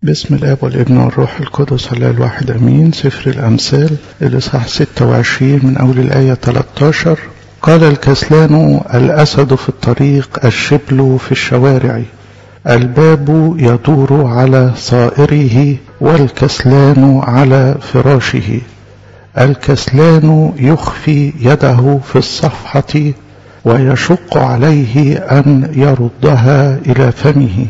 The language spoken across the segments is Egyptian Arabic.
باسم الاب والابن والروح القدس الله الواحد امين سفر الامثال الاصحاح 26 من اول الايه 13 قال الكسلان الاسد في الطريق الشبل في الشوارع الباب يدور على صائره والكسلان على فراشه الكسلان يخفي يده في الصفحه ويشق عليه ان يردها الى فمه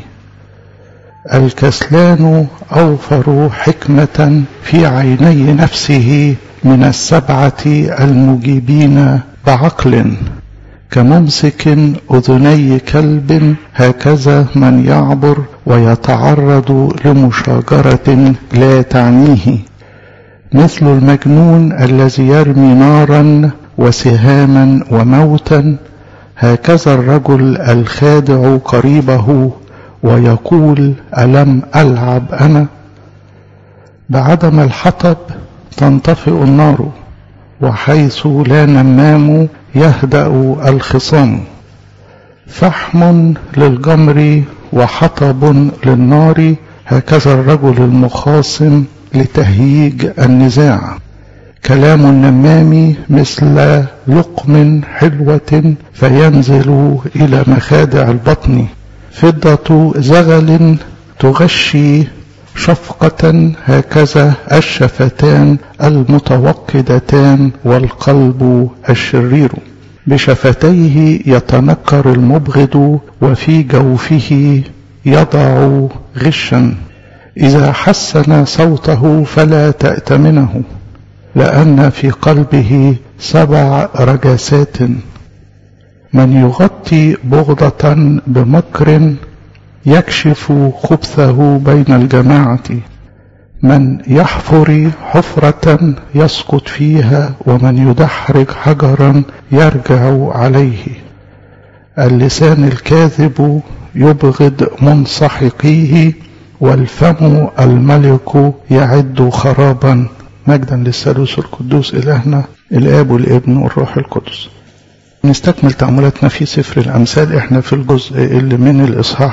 الكسلان اوفر حكمه في عيني نفسه من السبعه المجيبين بعقل كممسك اذني كلب هكذا من يعبر ويتعرض لمشاجره لا تعنيه مثل المجنون الذي يرمي نارا وسهاما وموتا هكذا الرجل الخادع قريبه ويقول الم العب انا بعدم الحطب تنطفئ النار وحيث لا نمام يهدا الخصام فحم للجمر وحطب للنار هكذا الرجل المخاصم لتهييج النزاع كلام النمام مثل لقم حلوة فينزل إلى مخادع البطن فضة زغل تغشي شفقة هكذا الشفتان المتوقدتان والقلب الشرير بشفتيه يتنكر المبغض وفي جوفه يضع غشا إذا حسن صوته فلا تأتمنه لأن في قلبه سبع رجسات من يغطي بغضة بمكر يكشف خبثه بين الجماعة من يحفر حفرة يسقط فيها ومن يدحرج حجرا يرجع عليه اللسان الكاذب يبغض منسحقيه والفم الملك يعد خرابا مجدا للثالوث القدوس إلهنا الآب والابن والروح القدس نستكمل تأملاتنا في سفر الأمثال احنا في الجزء اللي من الإصحاح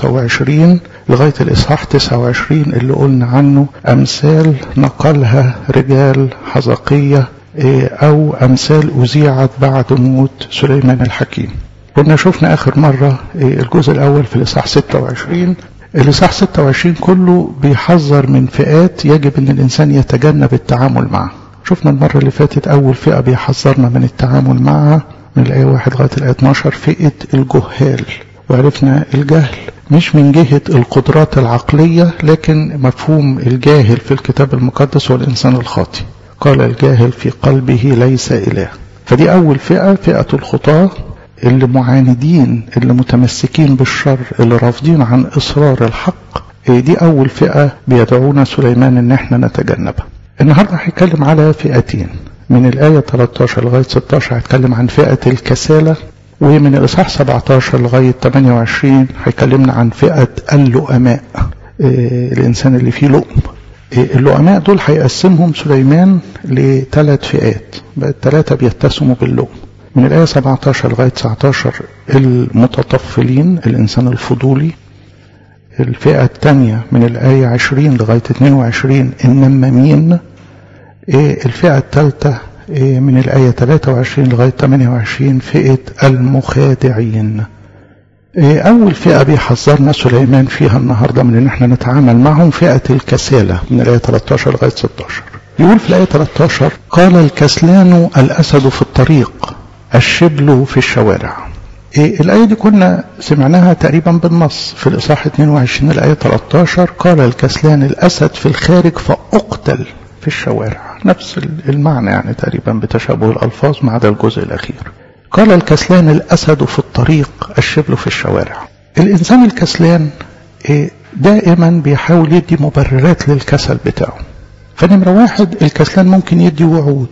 25 لغاية الإصحاح 29 اللي قلنا عنه أمثال نقلها رجال حزقية أو أمثال أذيعت بعد موت سليمان الحكيم كنا شفنا آخر مرة الجزء الأول في الإصحاح 26 الإصحاح 26 كله بيحذر من فئات يجب أن الإنسان يتجنب التعامل معها شفنا المرة اللي فاتت أول فئة بيحذرنا من التعامل معها من الآية 1 لغاية الآية 12 فئة الجهال وعرفنا الجهل مش من جهة القدرات العقلية لكن مفهوم الجاهل في الكتاب المقدس هو الإنسان الخاطئ قال الجاهل في قلبه ليس إله فدي أول فئة فئة الخطاة اللي معاندين اللي متمسكين بالشر اللي رافضين عن إصرار الحق دي أول فئة بيدعونا سليمان إن احنا نتجنبها النهاردة هيتكلم على فئتين من الآية 13 لغاية 16 هيتكلم عن فئة الكسالة ومن الإصحاح 17 لغاية 28 هيكلمنا عن فئة اللؤماء إيه الإنسان اللي فيه لؤم إيه اللؤماء دول هيقسمهم سليمان لثلاث فئات الثلاثة بيتسموا باللؤم من الآية 17 لغاية 19 المتطفلين الإنسان الفضولي الفئة الثانية من الآية 20 لغاية 22 النمامين الفئة الثالثة من الآية 23 لغاية 28 فئة المخادعين أول فئة بيحذرنا سليمان فيها النهاردة من إن احنا نتعامل معهم فئة الكسالة من الآية 13 لغاية 16 يقول في الآية 13 قال الكسلان الأسد في الطريق الشبل في الشوارع إيه الآية دي كنا سمعناها تقريبا بالنص في الإصحاح 22 الآية 13 قال الكسلان الأسد في الخارج فأقتل في الشوارع نفس المعنى يعني تقريبا بتشابه الألفاظ ما عدا الجزء الأخير قال الكسلان الأسد في الطريق الشبل في الشوارع الإنسان الكسلان إيه دائما بيحاول يدي مبررات للكسل بتاعه فنمرة واحد الكسلان ممكن يدي وعود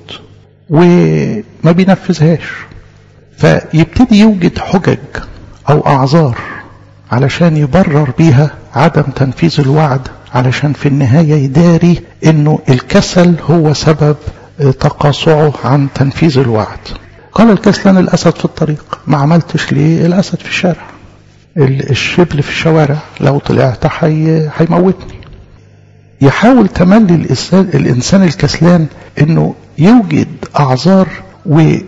وما بينفذهاش فيبتدي يوجد حجج أو أعذار علشان يبرر بيها عدم تنفيذ الوعد علشان في النهاية يداري انه الكسل هو سبب تقاصعه عن تنفيذ الوعد قال الكسلان الأسد في الطريق ما عملتش ليه الأسد في الشارع الشبل في الشوارع لو طلعت حي... هيموتني يحاول تملي الإنسان, الإنسان الكسلان انه يوجد اعذار وممكن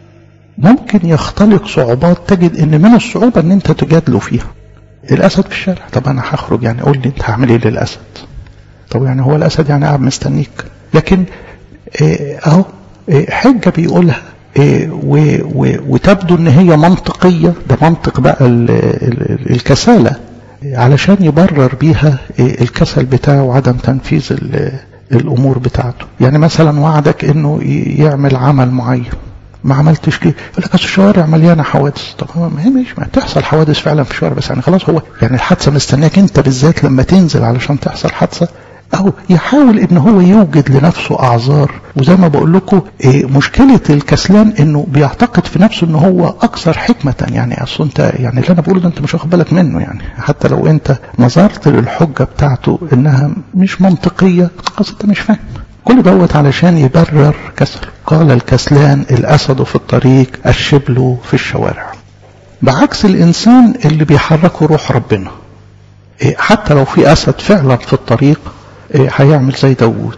يختلق صعوبات تجد ان من الصعوبة ان انت تجادله فيها الاسد في الشارع طب انا هخرج يعني قول لي انت هعمل ايه للاسد طب يعني هو الاسد يعني قاعد مستنيك لكن إيه اهو إيه حجة بيقولها إيه وتبدو ان هي منطقية ده منطق بقى ال ال الكسالة علشان يبرر بيها الكسل بتاعه وعدم تنفيذ الامور بتاعته يعني مثلا وعدك انه يعمل عمل معين ما عملتش كده يقول لك الشوارع مليانه حوادث طب ما هي مش ما تحصل حوادث فعلا في الشوارع بس يعني خلاص هو يعني الحادثه مستنياك انت بالذات لما تنزل علشان تحصل حادثه أو يحاول إن هو يوجد لنفسه أعذار وزي ما بقول لكم إيه مشكلة الكسلان إنه بيعتقد في نفسه إن هو أكثر حكمة يعني أصل أنت يعني اللي أنا بقوله ده أنت مش واخد بالك منه يعني حتى لو أنت نظرت للحجة بتاعته إنها مش منطقية خلاص أنت مش فاهم كل دوت علشان يبرر كسل قال الكسلان الأسد في الطريق الشبل في الشوارع بعكس الإنسان اللي بيحركه روح ربنا إيه حتى لو في أسد فعلا في الطريق إيه هيعمل زي داوود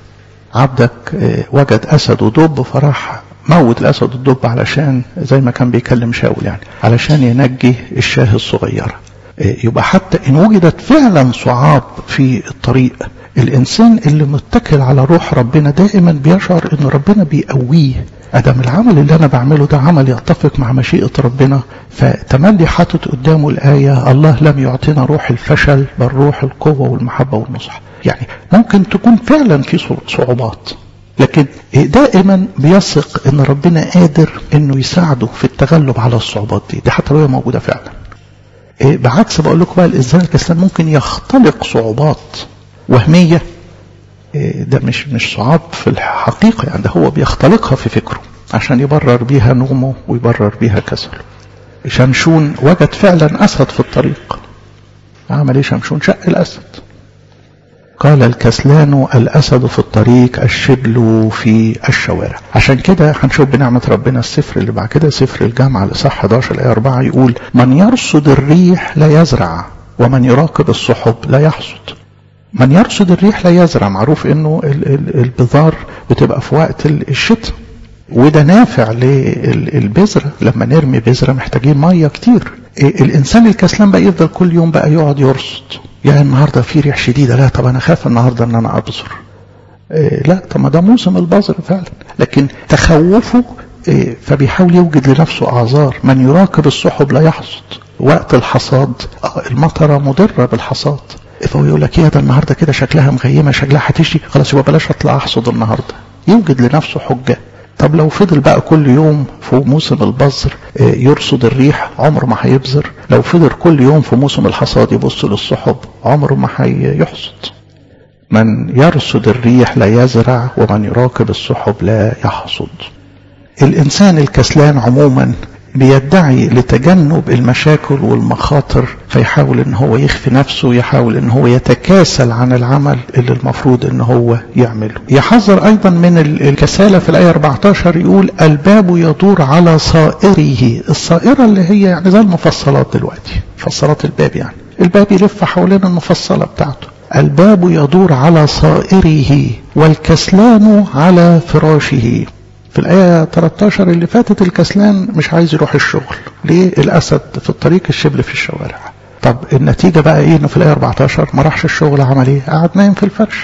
عبدك إيه وجد أسد ودب فراح موت الأسد والدب علشان زي ما كان بيكلم شاول يعني علشان ينجي الشاه الصغيرة إيه يبقى حتى إن وجدت فعلا صعاب في الطريق الإنسان اللي متكل على روح ربنا دائما بيشعر إن ربنا بيقويه أدم العمل اللي أنا بعمله ده عمل يتفق مع مشيئة ربنا فتملي حاطط قدامه الآية الله لم يعطينا روح الفشل بل روح القوة والمحبة والنصح يعني ممكن تكون فعلا في صعوبات لكن دائما بيثق ان ربنا قادر انه يساعده في التغلب على الصعوبات دي دي حتى لو هي موجودة فعلا بعكس بقول لكم بقى الانسان الكسلان ممكن يختلق صعوبات وهمية ده مش مش صعاب في الحقيقة يعني ده هو بيختلقها في فكره عشان يبرر بيها نومه ويبرر بيها كسله شمشون وجد فعلا أسد في الطريق عمل ايه شمشون شق الأسد قال الكسلان الأسد في الطريق الشبل في الشوارع عشان كده هنشوف بنعمة ربنا السفر اللي بعد كده سفر الجامعة لصح 11 الآية 4 يقول من يرصد الريح لا يزرع ومن يراقب السحب لا يحصد من يرصد الريح لا يزرع معروف انه البذار بتبقى في وقت الشتاء وده نافع للبذرة لما نرمي بذرة محتاجين مية كتير الانسان الكسلان بقى يفضل كل يوم بقى يقعد يرصد يعني النهاردة في ريح شديدة لا طب انا خاف النهاردة ان انا ابذر لا طب ما ده موسم البذر فعلا لكن تخوفه فبيحاول يوجد لنفسه اعذار من يراقب السحب لا يحصد وقت الحصاد المطره مضره بالحصاد فهو يقول لك ايه ده النهارده كده شكلها مغيمه شكلها هتشتي خلاص يبقى بلاش اطلع احصد النهارده يوجد لنفسه حجه طب لو فضل بقى كل يوم في موسم البذر يرصد الريح عمره ما هيبذر لو فضل كل يوم في موسم الحصاد يبص للسحب عمره ما هيحصد من يرصد الريح لا يزرع ومن يراقب السحب لا يحصد الانسان الكسلان عموما بيدعي لتجنب المشاكل والمخاطر فيحاول ان هو يخفي نفسه يحاول ان هو يتكاسل عن العمل اللي المفروض ان هو يعمله يحذر ايضا من الكسالة في الاية 14 يقول الباب يدور على صائره الصائرة اللي هي يعني زي المفصلات دلوقتي مفصلات الباب يعني الباب يلف حوالين المفصلة بتاعته الباب يدور على صائره والكسلان على فراشه في الآية 13 اللي فاتت الكسلان مش عايز يروح الشغل ليه الأسد في الطريق الشبل في الشوارع طب النتيجة بقى ايه انه في الآية 14 ما راحش الشغل عمل ايه قعد نايم في الفرش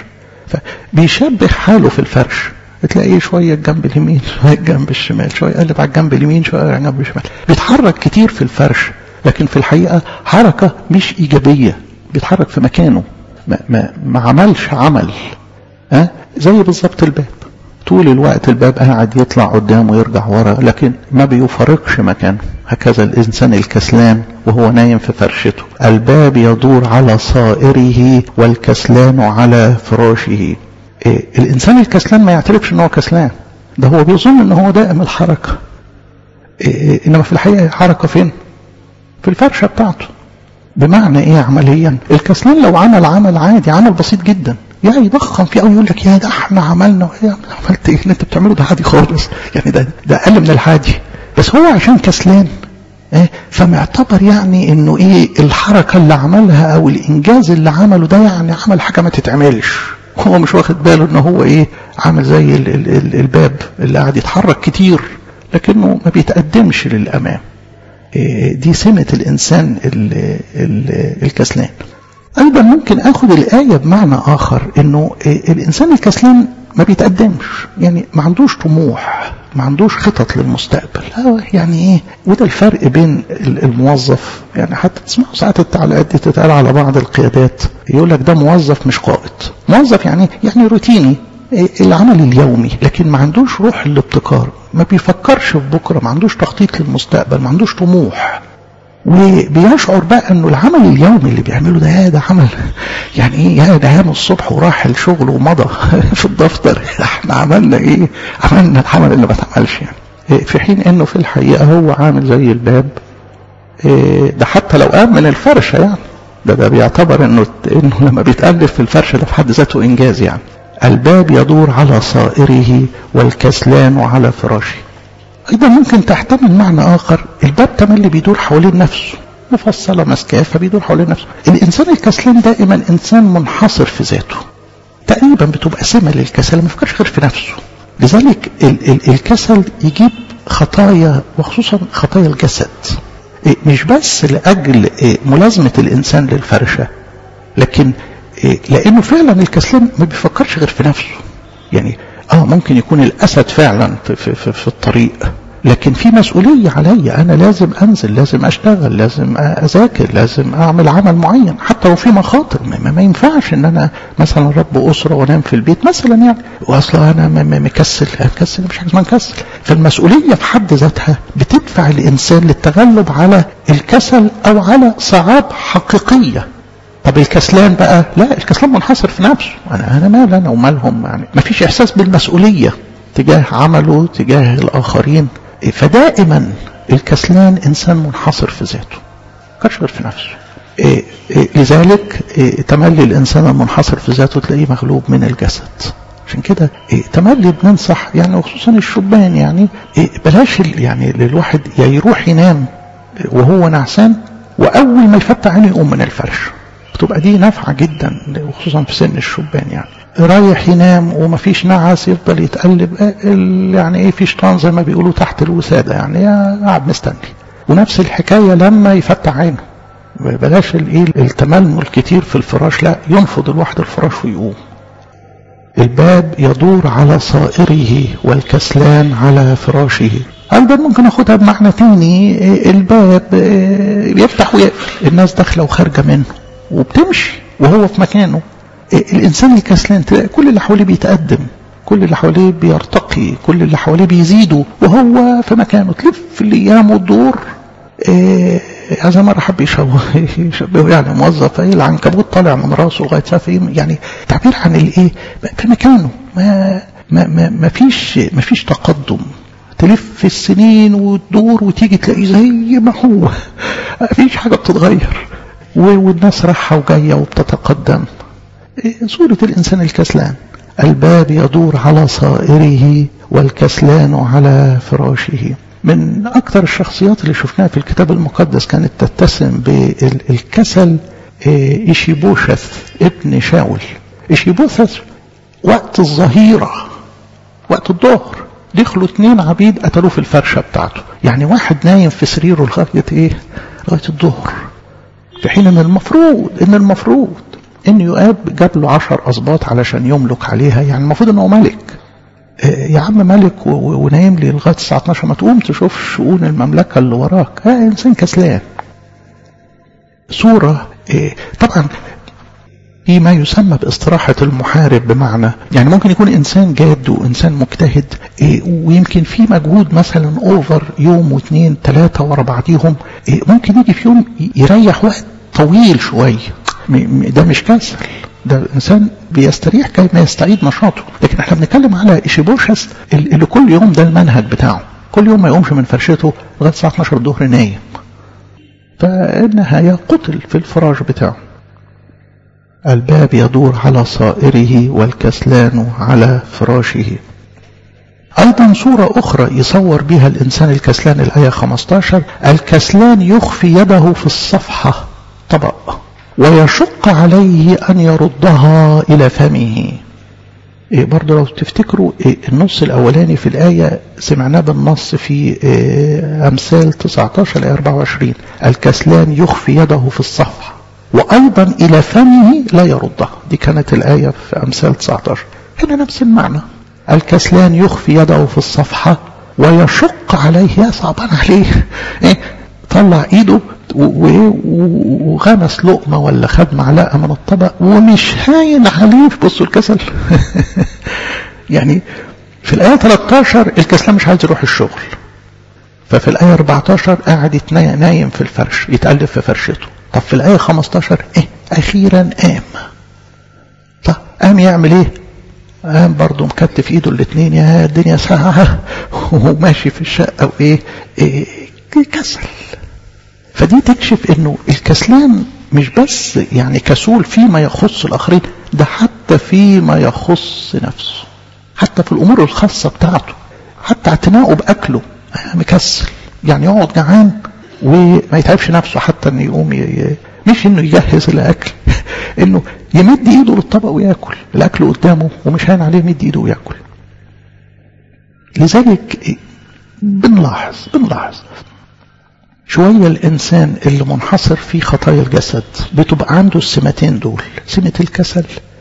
فبيشبه حاله في الفرش تلاقيه شوية الجنب اليمين شوية الجنب الشمال شوية يقلب على الجنب اليمين شوية على الجنب الشمال بيتحرك كتير في الفرش لكن في الحقيقة حركة مش إيجابية بيتحرك في مكانه ما, ما, ما عملش عمل ها زي بالظبط الباب طول الوقت الباب قاعد يطلع قدام ويرجع ورا لكن ما بيفارقش مكانه هكذا الإنسان الكسلان وهو نايم في فرشته الباب يدور على صائره والكسلان على فراشه إيه الإنسان الكسلان ما يعترفش ان هو كسلان ده هو بيظن ان هو دائم الحركة إيه إنما في الحقيقة حركة فين في الفرشة بتاعته بمعنى ايه عمليا الكسلان لو عمل عمل عادي عمل بسيط جدا يا يضخم فيه او يقول لك يا ده احنا عملنا يا عملت ايه اللي انت بتعمله ده عادي خالص يعني ده ده اقل من العادي بس هو عشان كسلان إيه فمعتبر يعني انه ايه الحركة اللي عملها او الانجاز اللي عمله ده يعني عمل حاجة ما تتعملش هو مش واخد باله ان هو ايه عامل زي ال ال ال الباب اللي قاعد يتحرك كتير لكنه ما بيتقدمش للامام إيه دي سمة الانسان ال ال الكسلان ايضا ممكن اخد الايه بمعنى اخر انه إيه الانسان الكسلان ما بيتقدمش يعني ما عندوش طموح ما عندوش خطط للمستقبل يعني ايه وده الفرق بين الموظف يعني حتى تسمعوا ساعات التعليقات دي تتقال على بعض القيادات يقول لك ده موظف مش قائد موظف يعني يعني روتيني العمل اليومي لكن ما عندوش روح الابتكار ما بيفكرش في بكره ما عندوش تخطيط للمستقبل ما عندوش طموح وبيشعر بقى انه العمل اليومي اللي بيعمله ده ده عمل يعني ايه يا ده قام الصبح وراح الشغل ومضى في الدفتر احنا عملنا ايه عملنا العمل اللي ما اتعملش يعني في حين انه في الحقيقه هو عامل زي الباب ده حتى لو قام من الفرشه يعني ده ده بيعتبر انه انه لما بيتالف في الفرشه ده في حد ذاته انجاز يعني الباب يدور على صائره والكسلان على فراشه أيضا ممكن تحتمل معنى آخر الباب تملي بيدور حوالين نفسه مفصلة ماسكاه فبيدور حوالين نفسه الإنسان الكسلان دائما إنسان منحصر في ذاته تقريبا بتبقى سمة للكسل ما يفكرش غير في نفسه لذلك ال ال الكسل يجيب خطايا وخصوصا خطايا الجسد مش بس لأجل ملازمة الإنسان للفرشة لكن لأنه فعلا الكسلان ما بيفكرش غير في نفسه يعني اه ممكن يكون الاسد فعلا في, في, في, في الطريق لكن في مسؤولية عليا أنا لازم أنزل لازم أشتغل لازم أذاكر لازم أعمل عمل معين حتى لو في مخاطر ما, ما ينفعش إن أنا مثلا رب أسرة وأنام في البيت مثلا يعني وأصلا أنا مكسل مكسل مش حاجة اسمها مكسل فالمسؤولية في حد ذاتها بتدفع الإنسان للتغلب على الكسل أو على صعاب حقيقية طب الكسلان بقى لا الكسلان منحصر في نفسه انا انا مال انا ومالهم يعني ما فيش احساس بالمسؤوليه تجاه عمله تجاه الاخرين فدائما الكسلان انسان منحصر في ذاته كرش غير في نفسه إيه إيه لذلك إيه تملي الانسان المنحصر في ذاته تلاقيه مغلوب من الجسد عشان كده إيه تملي بننصح يعني وخصوصا الشبان يعني إيه بلاش يعني الواحد يا يروح ينام وهو نعسان واول ما يفتح عينه يقوم من الفرش بتبقى دي نافعة جدا وخصوصا في سن الشبان يعني رايح ينام ومفيش نعس يفضل يتقلب يعني ايه في شيطان زي ما بيقولوا تحت الوسادة يعني قاعد مستني ونفس الحكاية لما يفتح عينه بلاش الايه التململ كتير في الفراش لا ينفض الواحد الفراش ويقوم الباب يدور على صائره والكسلان على فراشه الباب ممكن اخدها بمعنى تاني الباب بيفتح ويقفل الناس داخله وخارجه منه وبتمشي وهو في مكانه الانسان الكسلان تلاقي كل اللي حواليه بيتقدم كل اللي حواليه بيرتقي كل اللي حواليه بيزيدوا وهو في مكانه تلف الايام والدور إيه هذا مرة حب يشبه يشبهه يعني موظف ايه العنكبوت طالع من راسه لغاية سافه يعني تعبير عن الايه في مكانه ما ما ما ما فيش ما فيش تقدم تلف السنين وتدور وتيجي تلاقيه زي ما هو ما فيش حاجة بتتغير والناس رايحة وجاية وبتتقدم صورة الإنسان الكسلان الباب يدور على صائره والكسلان على فراشه من أكثر الشخصيات اللي شفناها في الكتاب المقدس كانت تتسم بالكسل إشيبوشث ابن شاول إشيبوشث وقت الظهيرة وقت الظهر دخلوا اتنين عبيد قتلوه في الفرشة بتاعته يعني واحد نايم في سريره لغاية ايه لغاية الظهر في حين ان المفروض ان المفروض ان يؤاب جاب له عشر اسباط علشان يملك عليها يعني المفروض انه ملك يا عم ملك ونايم لي لغايه الساعه 12 ما تقوم تشوف شؤون المملكه اللي وراك ها انسان كسلان صوره طبعا في ما يسمى باستراحة المحارب بمعنى يعني ممكن يكون إنسان جاد وإنسان مجتهد ويمكن في مجهود مثلا أوفر يوم واثنين ثلاثة ورا بعضيهم ممكن يجي في يوم يريح وقت طويل شوية ده مش كسل ده إنسان بيستريح كي ما يستعيد نشاطه لكن احنا بنتكلم على إشيبوشس اللي كل يوم ده المنهج بتاعه كل يوم ما يقومش من فرشته لغاية الساعة 12 الظهر نايم فالنهاية قتل في الفراش بتاعه الباب يدور على صائره والكسلان على فراشه أيضا صورة أخرى يصور بها الإنسان الكسلان الآية 15 الكسلان يخفي يده في الصفحة طبق ويشق عليه أن يردها إلى فمه إيه برضه لو تفتكروا إيه النص الأولاني في الآية سمعناه بالنص في إيه أمثال 19 إلى 24 الكسلان يخفي يده في الصفحة وأيضا إلى فمه لا يردها دي كانت الآية في أمثال 19 هنا نفس المعنى الكسلان يخفي يده في الصفحة ويشق عليه يا صعبان عليه إيه طلع ايده وغمس لقمة ولا خد معلقة من الطبق ومش هاين عليه بصوا الكسل يعني في الآية 13 الكسلان مش عايز يروح الشغل ففي الآية 14 قاعد نايم في الفرش يتقلب في فرشته طب في الآية 15 ايه أخيرا قام طب قام يعمل ايه قام برضه مكتف ايده الاثنين يا الدنيا ساعة وماشي في الشقة وايه إيه كسل فدي تكشف انه الكسلان مش بس يعني كسول فيما يخص الاخرين ده حتى فيما يخص نفسه حتى في الامور الخاصة بتاعته حتى اعتناؤه باكله مكسل يعني يقعد جعان وما يتعبش نفسه حتى انه يقوم ي... مش انه يجهز الاكل انه يمد ايده للطبق وياكل الاكل قدامه ومش هين عليه يمد ايده وياكل لذلك بنلاحظ بنلاحظ شوية الإنسان اللي منحصر في خطايا الجسد بتبقى عنده السمتين دول سمة الكسل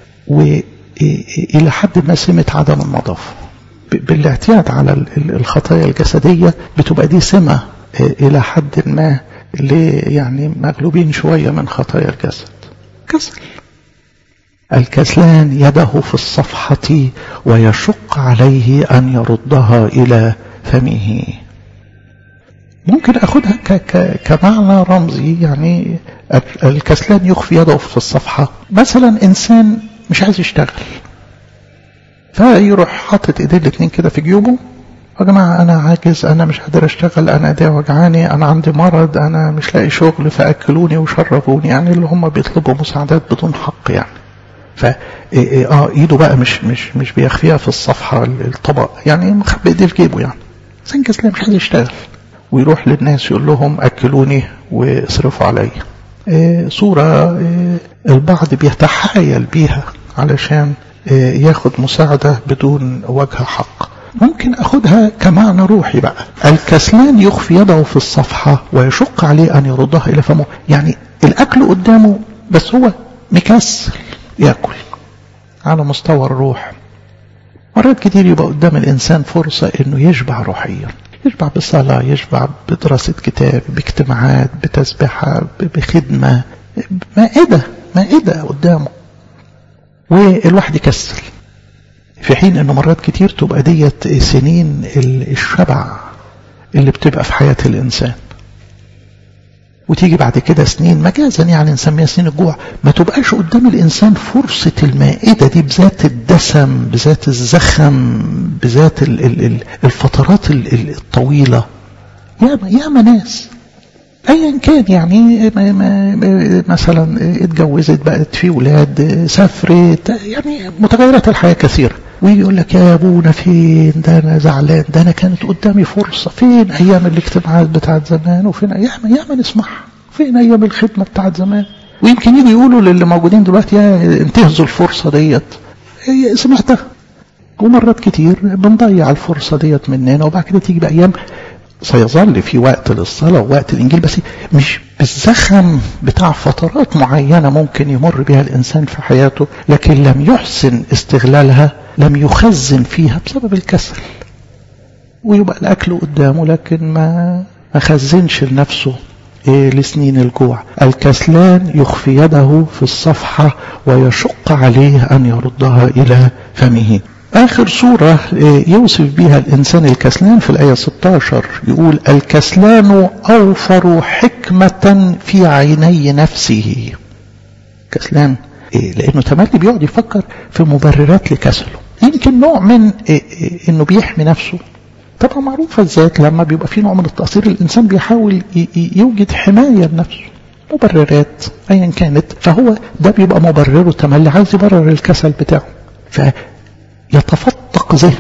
وإلى حد ما سمة عدم النظافة بالاعتياد على الخطايا الجسدية بتبقى دي سمة إلى حد ما اللي يعني مغلوبين شوية من خطايا الجسد كسل الكسلان يده في الصفحة ويشق عليه أن يردها إلى فمه ممكن أخذها ك ك كمعنى رمزي يعني الكسلان يخفي يده في الصفحة مثلا إنسان مش عايز يشتغل فيروح حاطط ايديه الاثنين كده في جيوبه يا جماعة أنا عاجز أنا مش قادر أشتغل أنا إيديا وجعاني أنا عندي مرض أنا مش لاقي شغل فأكلوني وشربوني يعني اللي هم بيطلبوا مساعدات بدون حق يعني فا اه ايده بقى مش مش مش بيخفيها في الصفحة الطبق يعني مخبي ايديه في جيبه يعني إنسان كسلان مش عايز يشتغل ويروح للناس يقول لهم أكلوني واصرفوا علي إيه صورة إيه البعض بيتحايل بيها علشان إيه ياخد مساعدة بدون وجه حق ممكن أخدها كمعنى روحي بقى الكسلان يخفي يده في الصفحة ويشق عليه أن يردها إلى فمه يعني الأكل قدامه بس هو مكسل يأكل على مستوى الروح مرات كتير يبقى قدام الإنسان فرصة أنه يشبع روحيا يشبع بصلاة يشبع بدراسة كتاب باجتماعات بتسبحة بخدمة مائدة مائدة قدامه والواحد يكسل في حين انه مرات كتير تبقى ديت سنين الشبع اللي بتبقى في حياة الانسان وتيجي بعد كده سنين مجازا يعني نسميها سنين الجوع ما تبقاش قدام الانسان فرصة المائدة دي بذات الدسم بذات الزخم بذات الفترات الطويلة ياما ياما ناس ايا كان يعني مثلا اتجوزت بقت في ولاد سافرت يعني متغيرات الحياة كثيرة ويجي يقول لك يا ابونا فين ده انا زعلان ده انا كانت قدامي فرصة فين ايام الاجتماعات بتاعت زمان وفين ياما ياما نسمعها فين ايام الخدمة بتاعت زمان ويمكن يجي يقولوا للي موجودين دلوقتي يا انتهزوا الفرصة ديت سمعتها ومرات كتير بنضيع الفرصة ديت مننا وبعد كده تيجي بأيام سيظل في وقت للصلاة ووقت الإنجيل بس مش بالزخم بتاع فترات معينة ممكن يمر بها الإنسان في حياته لكن لم يحسن استغلالها لم يخزن فيها بسبب الكسل ويبقى الأكل قدامه لكن ما ما خزنش لنفسه إيه لسنين الجوع الكسلان يخفي يده في الصفحة ويشق عليه أن يردها إلى فمه آخر صورة يوصف بها الإنسان الكسلان في الآية 16 يقول الكسلان أوفر حكمة في عيني نفسه كسلان إيه لأنه تملي بيقعد يفكر في مبررات لكسله يمكن نوع من إيه إيه إنه بيحمي نفسه طبعا معروفة الذات لما بيبقى في نوع من التقصير الإنسان بيحاول يوجد حماية لنفسه مبررات أيا كانت فهو ده بيبقى مبرره تملي عايز يبرر الكسل بتاعه ف يتفتق ذهنه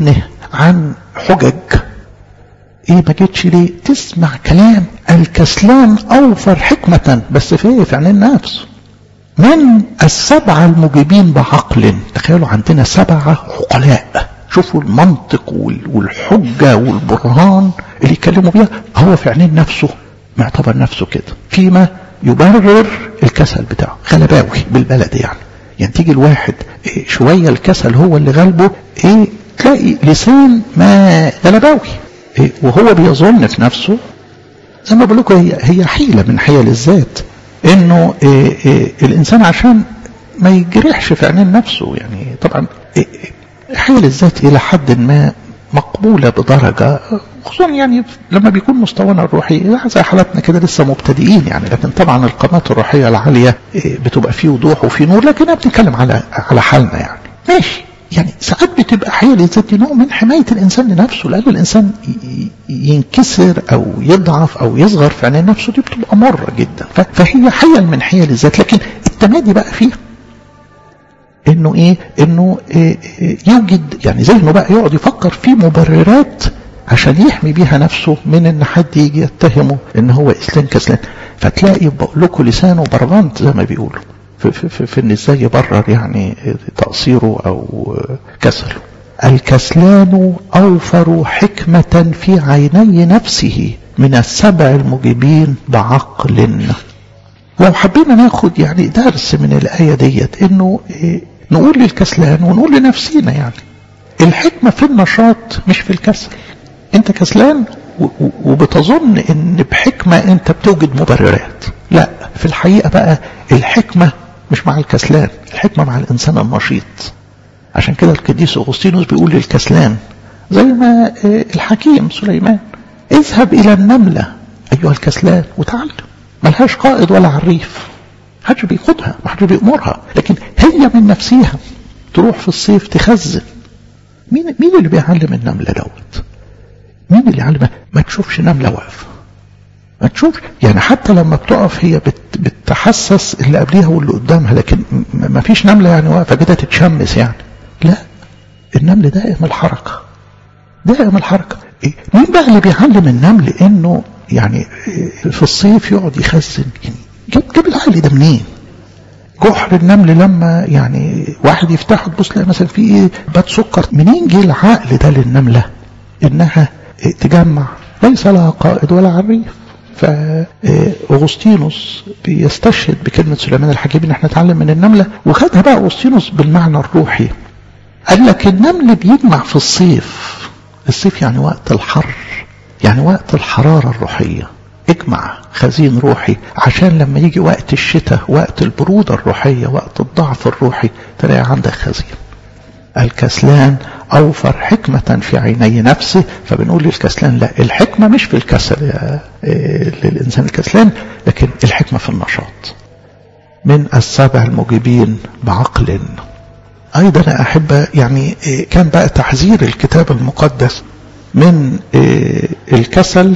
عن حجج ايه ما جيتش ليه تسمع كلام الكسلان اوفر حكمة بس في ايه في عين النفس من السبعة المجيبين بعقل تخيلوا عندنا سبعة عقلاء شوفوا المنطق والحجة والبرهان اللي يتكلموا بيها هو في عينين نفسه معتبر نفسه كده فيما يبرر الكسل بتاعه غلباوي بالبلد يعني يعني تيجي الواحد إيه شوية الكسل هو اللي غلبه ايه تلاقي لسان ما غلباوي إيه وهو بيظن في نفسه زي ما بقول لكم هي هي حيلة من حيل الذات انه إيه إيه الانسان عشان ما يجرحش في عينين نفسه يعني طبعا إيه حيل الذات الى حد ما مقبولة بدرجة خصوصا يعني لما بيكون مستوانا الروحي زي حالاتنا كده لسه مبتدئين يعني لكن طبعا القامات الروحية العالية بتبقى فيه وضوح وفيه نور لكن بنتكلم على على حالنا يعني ماشي يعني ساعات بتبقى حيل الذات نوع من حماية الإنسان لنفسه لأن الإنسان ينكسر أو يضعف أو يصغر في عينين نفسه دي بتبقى مرة جدا فهي حيل من حيل الذات لكن التمادي بقى فيها انه ايه انه إيه يوجد يعني ذهنه بقى يقعد يفكر في مبررات عشان يحمي بيها نفسه من ان حد يجي يتهمه ان هو اسلام كسلان فتلاقي بقول لكم لسانه برغنت زي ما بيقولوا في, في, في, في ان ازاي يبرر يعني تقصيره او كسله الكسلان اوفر حكمة في عيني نفسه من السبع المجيبين بعقل لو حبينا ناخد يعني درس من الآية ديت انه إيه نقول للكسلان ونقول لنفسينا يعني الحكمة في النشاط مش في الكسل انت كسلان وبتظن ان بحكمة انت بتوجد مبررات لا في الحقيقة بقى الحكمة مش مع الكسلان الحكمة مع الانسان النشيط عشان كده القديس اغسطينوس بيقول للكسلان زي ما الحكيم سليمان اذهب الى النملة ايها الكسلان وتعلم ملهاش قائد ولا عريف حدش بيقودها ما حدش بيأمرها لكن هي من نفسها تروح في الصيف تخزن مين مين اللي بيعلم النملة دوت مين اللي يعلمها ما تشوفش نملة واقفة ما تشوفش يعني حتى لما بتقف هي بت بتحسس اللي قبليها واللي قدامها لكن ما فيش نملة يعني واقفة كده تتشمس يعني لا النمل دائم الحركة دائم الحركة إيه؟ مين بقى اللي بيعلم النمل انه يعني في الصيف يقعد يخزن يعني جاب جاب العقل ده منين؟ جحر النمل لما يعني واحد يفتحه تبص تلاقي مثلا في ايه بات سكر منين جه العقل ده للنمله انها تجمع ليس لها قائد ولا عريف فأغسطينوس بيستشهد بكلمة سليمان الحكيم ان احنا نتعلم من النملة وخدها بقى أغسطينوس بالمعنى الروحي قال لك النمل بيجمع في الصيف الصيف يعني وقت الحر يعني وقت الحرارة الروحية اجمع خزين روحي عشان لما يجي وقت الشتاء وقت البرودة الروحية وقت الضعف الروحي تلاقي عندك خزين الكسلان أوفر حكمة في عيني نفسه فبنقول للكسلان لا الحكمة مش في الكسل يا للإنسان الكسلان لكن الحكمة في النشاط من السبع المجيبين بعقل أيضا أحب يعني كان بقى تحذير الكتاب المقدس من الكسل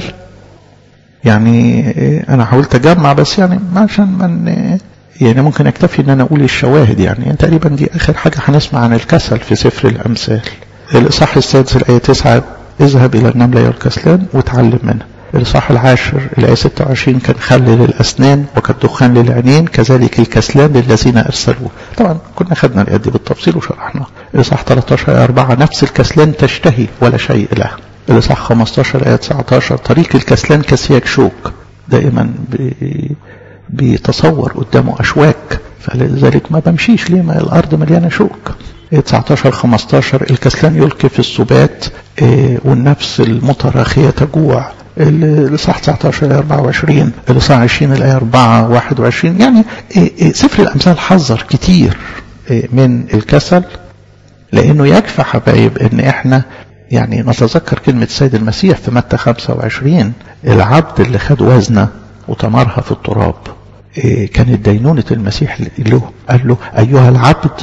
يعني انا حاولت اجمع بس يعني عشان من يعني ممكن اكتفي ان انا اقول الشواهد يعني, يعني تقريبا دي اخر حاجة هنسمع عن الكسل في سفر الامثال الاصحاح السادس الايه 9 اذهب الى النملة يا الكسلان وتعلم منها الاصحاح العاشر الايه 26 كان خل للاسنان وكالدخان للعينين كذلك الكسلان للذين ارسلوه طبعا كنا خدنا الايه دي بالتفصيل وشرحناها الاصحاح 13 ايه 4 نفس الكسلان تشتهي ولا شيء له الاصحاح 15 ايه 19 طريق الكسلان كسياج شوك دائما بي بيتصور قدامه اشواك فلذلك ما بمشيش ليه ما الارض مليانه شوك 19 15 الكسلان يلقي في السبات والنفس المتراخيه تجوع الاصحاح 19 الايه 24 الاصحاح 20 الايه 4 21 يعني سفر الامثال حذر كتير من الكسل لانه يكفي حبايب ان احنا يعني نتذكر كلمة السيد المسيح في متى 25 العبد اللي خد وزنه وتمرها في التراب كانت دينونة المسيح له قال له أيها العبد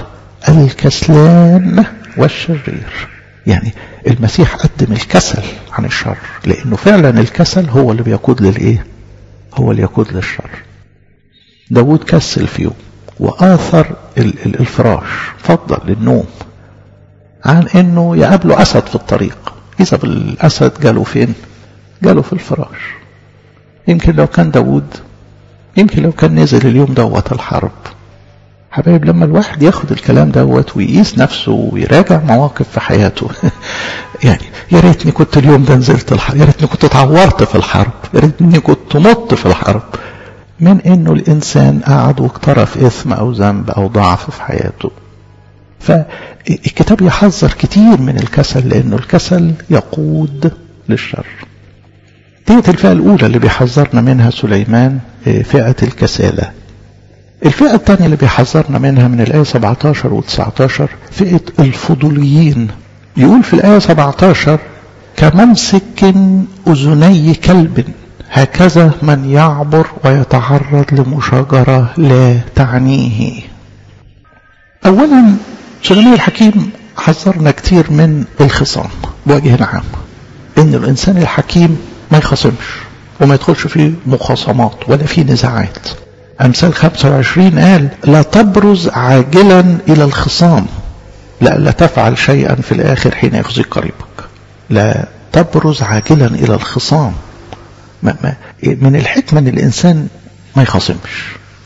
الكسلان والشرير يعني المسيح قدم الكسل عن الشر لأنه فعلا الكسل هو اللي بيقود للإيه هو اللي يقود للشر داود كسل في يوم وآثر الفراش فضل للنوم عن انه يقابله اسد في الطريق اذا بالاسد جاله فين جاله في الفراش يمكن لو كان داود يمكن لو كان نزل اليوم دوت الحرب حبايب لما الواحد ياخد الكلام دوت ويقيس نفسه ويراجع مواقف في حياته يعني يا ريتني كنت اليوم ده نزلت الحرب يا ريتني كنت اتعورت في الحرب يا ريتني كنت مت في الحرب من انه الانسان قعد واقترف اثم او ذنب او ضعف في حياته فالكتاب يحذر كتير من الكسل لانه الكسل يقود للشر ديت الفئة الأولى اللي بيحذرنا منها سليمان فئة الكسالة الفئة الثانية اللي بيحذرنا منها من الآية 17 و 19 فئة الفضوليين يقول في الآية 17 كممسك أذني كلب هكذا من يعبر ويتعرض لمشاجرة لا تعنيه أولا سليمان الحكيم حذرنا كتير من الخصام بوجه عام إن الإنسان الحكيم ما يخاصمش وما يدخلش في مخاصمات ولا في نزاعات أمثال 25 قال لا تبرز عاجلا إلى الخصام لا لا تفعل شيئا في الآخر حين يخزيك قريبك لا تبرز عاجلا إلى الخصام ما ما من الحكمة أن الإنسان ما يخاصمش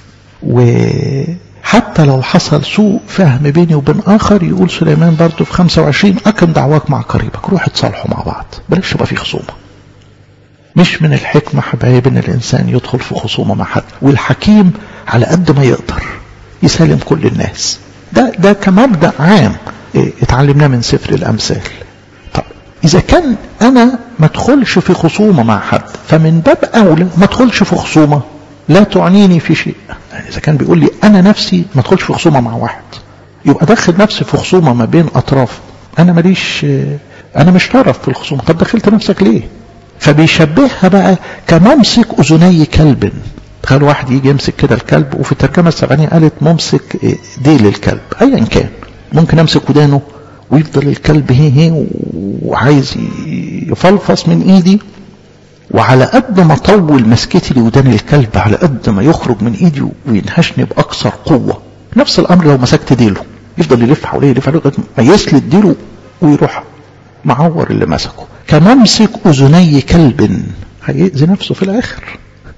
وحتى لو حصل سوء فهم بيني وبين آخر يقول سليمان برضه في 25 أكم دعواك مع قريبك روح تصالحوا مع بعض بلاش يبقى في خصومة مش من الحكمة حبايب ان الانسان يدخل في خصومة مع حد والحكيم على قد ما يقدر يسالم كل الناس ده ده كمبدأ عام اتعلمناه من سفر الامثال طب اذا كان انا ما ادخلش في خصومة مع حد فمن باب اولى ما ادخلش في خصومة لا تعنيني في شيء يعني اذا كان بيقول لي انا نفسي ما ادخلش في خصومة مع واحد يبقى دخل نفسي في خصومة ما بين اطراف انا ماليش انا مش طرف في الخصومة طب دخلت نفسك ليه فبيشبهها بقى كممسك أذني كلب تخيل واحد يجي يمسك كده الكلب وفي الترجمة السبعينية قالت ممسك ديل الكلب أيا كان ممكن أمسك ودانه ويفضل الكلب هي هي وعايز يفلفص من إيدي وعلى قد ما طول مسكتي لودان الكلب على قد ما يخرج من إيدي وينهشني بأكثر قوة نفس الأمر لو مسكت ديله يفضل يلف حواليه يلف حواليه ما يسلد ديله ويروح معور اللي مسكه كممسك أذني كلب هيأذي نفسه في الآخر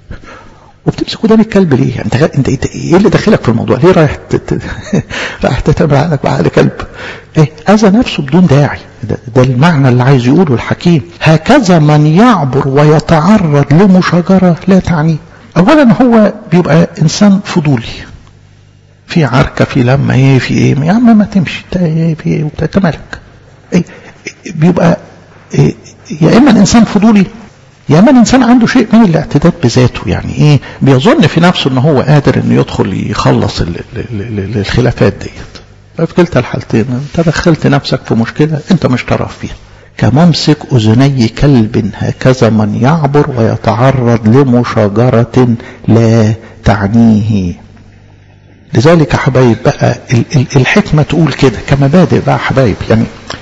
وبتمسك ودان الكلب ليه؟ انت انت ايه اللي داخلك في الموضوع؟ ليه رايح تت... رايح تتابع عقلك بعقل كلب؟ ايه اذى نفسه بدون داعي ده, ده المعنى اللي عايز يقوله الحكيم هكذا من يعبر ويتعرض لمشاجره لا تعنيه اولا هو بيبقى انسان فضولي في عركه في لما ايه في ايه يا عم ما تمشي انت ايه في ايه انت مالك ايه بيبقى إيه يا اما الانسان فضولي يا اما الانسان عنده شيء من الاعتداد بذاته يعني ايه بيظن في نفسه ان هو قادر انه يدخل يخلص الخلافات ديت في كلتا الحالتين انت دخلت نفسك في مشكله انت مش طرف فيها كممسك اذني كلب هكذا من يعبر ويتعرض لمشاجره لا تعنيه لذلك يا حبايب بقى الحكمه تقول كده كمبادئ بقى حبايب يعني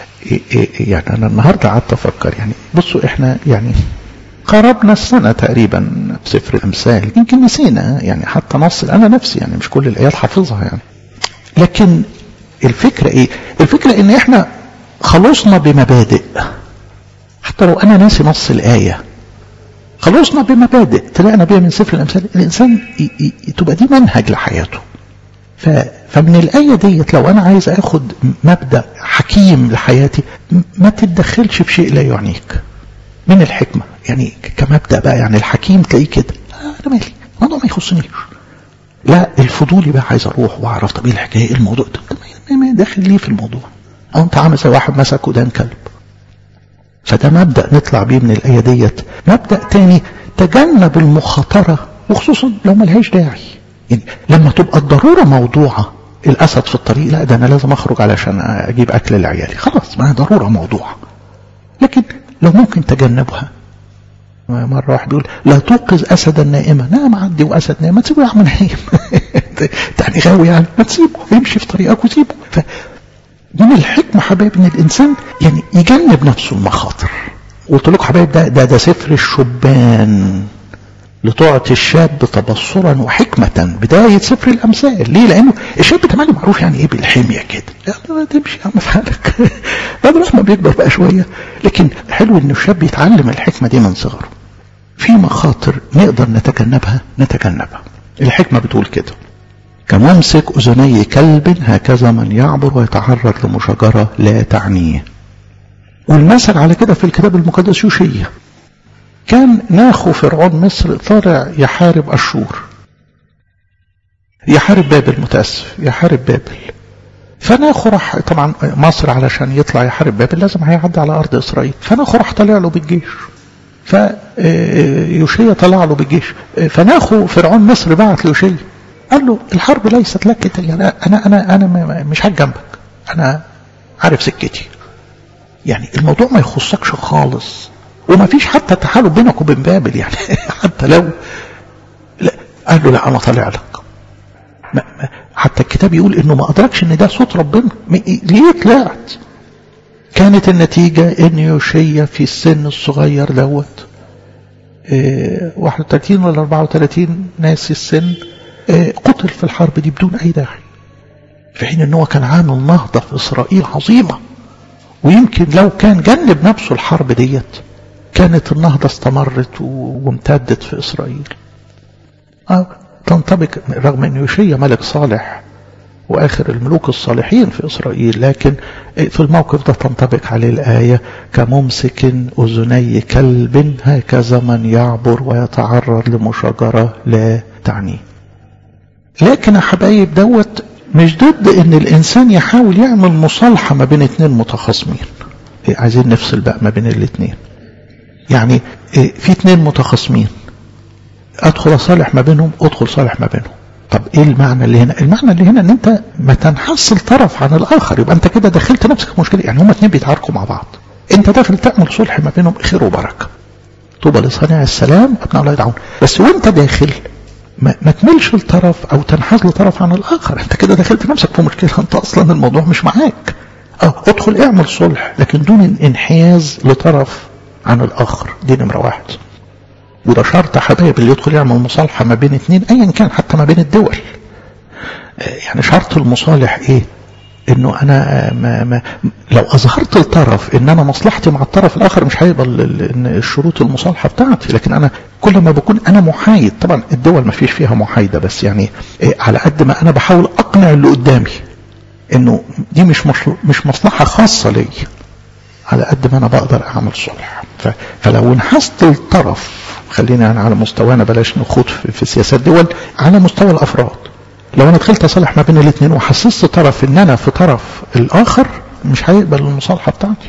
يعني انا النهارده قعدت افكر يعني بصوا احنا يعني قربنا السنه تقريبا في سفر الامثال يمكن نسينا يعني حتى نص انا نفسي يعني مش كل الايات حافظها يعني لكن الفكره ايه الفكره ان احنا خلصنا بمبادئ حتى لو انا ناسي نص الايه خلصنا بمبادئ طلعنا بيها من سفر الامثال الانسان تبقى دي منهج لحياته فمن الآية ديت لو أنا عايز أخد مبدأ حكيم لحياتي ما تتدخلش في شيء لا يعنيك من الحكمة يعني كمبدأ بقى يعني الحكيم تلاقيه كده أنا مالي الموضوع ما يخصنيش لا الفضولي بقى عايز أروح وأعرف طب إيه الحكاية إيه الموضوع ده ما داخل ليه في الموضوع أو أنت عامل زي واحد مسك ودان كلب فده مبدأ نطلع بيه من الآية ديت مبدأ تاني تجنب المخاطرة وخصوصا لو ملهاش داعي يعني لما تبقى الضرورة موضوعة الأسد في الطريق لا ده أنا لازم أخرج علشان أجيب أكل لعيالي خلاص ما هي ضرورة موضوعة لكن لو ممكن تجنبها مرة واحد بيقول لا توقظ أسدا نائما نام عدي وأسد نايم ما تسيبه يا عم نايم يعني غاوي يعني ما تسيبه يمشي في طريقك وسيبه ف من الحكمة حبايب إن الإنسان يعني يجنب نفسه المخاطر قلت لكم حبايب ده ده ده سفر الشبان لتعطي الشاب تبصرا وحكمة بداية سفر الأمثال ليه لأنه الشاب تمام معروف يعني إيه بالحمية كده يعني تمشي يا عم في حالك بعد ما بيكبر بقى شوية لكن حلو إن الشاب يتعلم الحكمة دي من صغره في مخاطر نقدر نتجنبها نتجنبها الحكمة بتقول كده كممسك أذني كلب هكذا من يعبر ويتعرض لمشاجرة لا تعنيه والمثل على كده في الكتاب المقدس يوشية كان ناخو فرعون مصر طالع يحارب أشور يحارب بابل متأسف يحارب بابل فناخو راح طبعا مصر علشان يطلع يحارب بابل لازم هيعدي على أرض إسرائيل فناخو راح طالع له بالجيش فيوشية طلع له بالجيش فناخو فرعون مصر بعت ليوشية قال له الحرب ليست لك يعني أنا أنا أنا مش هاج جنبك أنا عارف سكتي يعني الموضوع ما يخصكش خالص وما فيش حتى تحالف بينك وبين بابل يعني حتى لو لا قال له لا انا طالع لك ما ما حتى الكتاب يقول انه ما ادركش ان ده صوت ربنا ليه طلعت كانت النتيجة ان يوشيا في السن الصغير دوت اه 31 ولا 34 ناسي السن اه قتل في الحرب دي بدون اي داعي في حين ان هو كان عامل نهضة في اسرائيل عظيمة ويمكن لو كان جنب نفسه الحرب ديت كانت النهضة استمرت وامتدت في إسرائيل آه تنطبق رغم أن يوشيا ملك صالح وآخر الملوك الصالحين في إسرائيل لكن في الموقف ده تنطبق عليه الآية كممسك أذني كلب هكذا من يعبر ويتعرض لمشاجرة لا تعنيه لكن يا حبايب دوت مش ضد ان الانسان يحاول يعمل مصالحة ما بين اتنين متخاصمين عايزين نفصل بقى ما بين الاتنين يعني في اتنين متخاصمين ادخل اصالح ما بينهم ادخل صالح ما بينهم طب ايه المعنى اللي هنا المعنى اللي هنا ان انت ما تنحصل طرف عن الاخر يبقى انت كده دخلت نفسك في مشكله يعني هما اتنين بيتعاركوا مع بعض انت داخل تعمل صلح ما بينهم خير وبركه طوبى لصانع السلام ابناء الله يدعون بس وانت داخل ما, ما تملش الطرف او تنحاز لطرف عن الاخر انت كده دخلت نفسك في مشكله انت اصلا الموضوع مش معاك اه ادخل اعمل صلح لكن دون انحياز لطرف عن الاخر دي نمره واحد وده شرط حبايب اللي يدخل يعمل مصالحه ما بين اتنين ايا كان حتى ما بين الدول يعني شرط المصالح ايه انه انا ما ما لو اظهرت الطرف ان انا مصلحتي مع الطرف الاخر مش هيقبل ان الشروط المصالحه بتاعتي لكن انا كل ما بكون انا محايد طبعا الدول ما فيش فيها محايده بس يعني إيه على قد ما انا بحاول اقنع اللي قدامي انه دي مش مش مصلحه خاصه لي على قد ما انا بقدر اعمل صلح فلو انحست الطرف خلينا يعني على مستوانا بلاش نخوض في, في سياسات دول على مستوى الافراد لو انا دخلت اصالح ما بين الاثنين وحسست طرف ان انا في طرف الاخر مش هيقبل المصالحه بتاعتي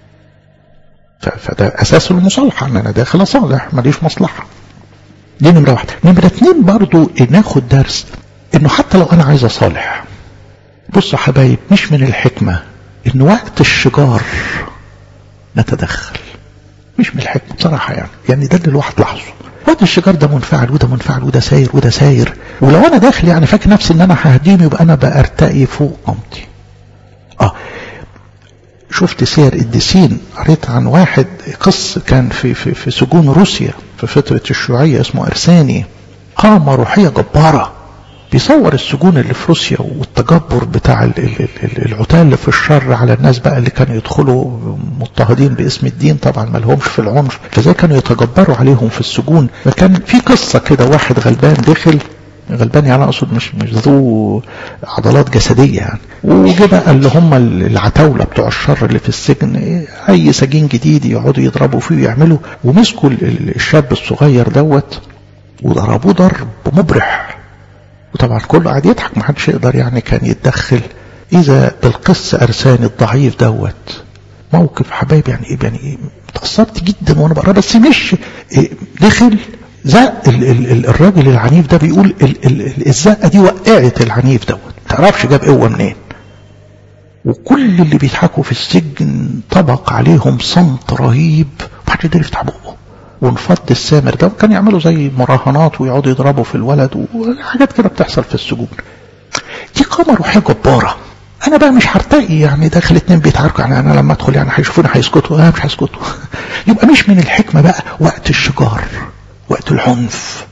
فده اساس المصالحه ان انا داخل اصالح ماليش مصلحه دي نمره واحده نمره اتنين برضو ناخد درس انه حتى لو انا عايز اصالح بصوا حبايب مش من الحكمه ان وقت الشجار نتدخل مش من الحكمه بصراحه يعني يعني ده اللي الواحد لاحظه وقت الشجار ده منفعل وده منفعل وده ساير وده ساير ولو انا داخل يعني فاكر نفسي ان انا ههديم يبقى انا بارتقي فوق قمتي اه شفت سير الدسين قريت عن واحد قص كان في, في, في سجون روسيا في فترة الشيوعية اسمه أرساني قامة روحية جبارة بيصور السجون اللي في روسيا والتجبر بتاع العتال اللي في الشر على الناس بقى اللي كانوا يدخلوا مضطهدين باسم الدين طبعا ما لهمش في العنف فزي كانوا يتجبروا عليهم في السجون فكان في قصة كده واحد غلبان دخل غلبان يعني اقصد مش مش ذو عضلات جسديه يعني وجه بقى اللي هم العتاوله بتوع الشر اللي في السجن اي سجين جديد يقعدوا يضربوا فيه ويعملوا ومسكوا الشاب الصغير دوت وضربوه ضرب مبرح وطبعا كله قاعد يضحك ما حدش يقدر يعني كان يتدخل اذا بالقس ارساني الضعيف دوت موقف حبايب يعني ايه يعني إيه اتأثرت جدا وانا بقرا بس مش إيه دخل زق ال ال ال الراجل العنيف ده بيقول ال ال الزقه دي وقعت العنيف دوت ما تعرفش جاب قوه منين وكل اللي بيضحكوا في السجن طبق عليهم صمت رهيب ومحدش يقدر يفتح بقه وانفض السامر ده وكان يعملوا زي مراهنات ويقعدوا يضربوا في الولد وحاجات كده بتحصل في السجون دي قامه روحيه جباره انا بقى مش هرتقي يعني داخل اتنين بيتعاركوا يعني انا لما ادخل يعني هيشوفوني هيسكتوا انا مش هيسكتوا يبقى مش من الحكمه بقى وقت الشجار وقت العنف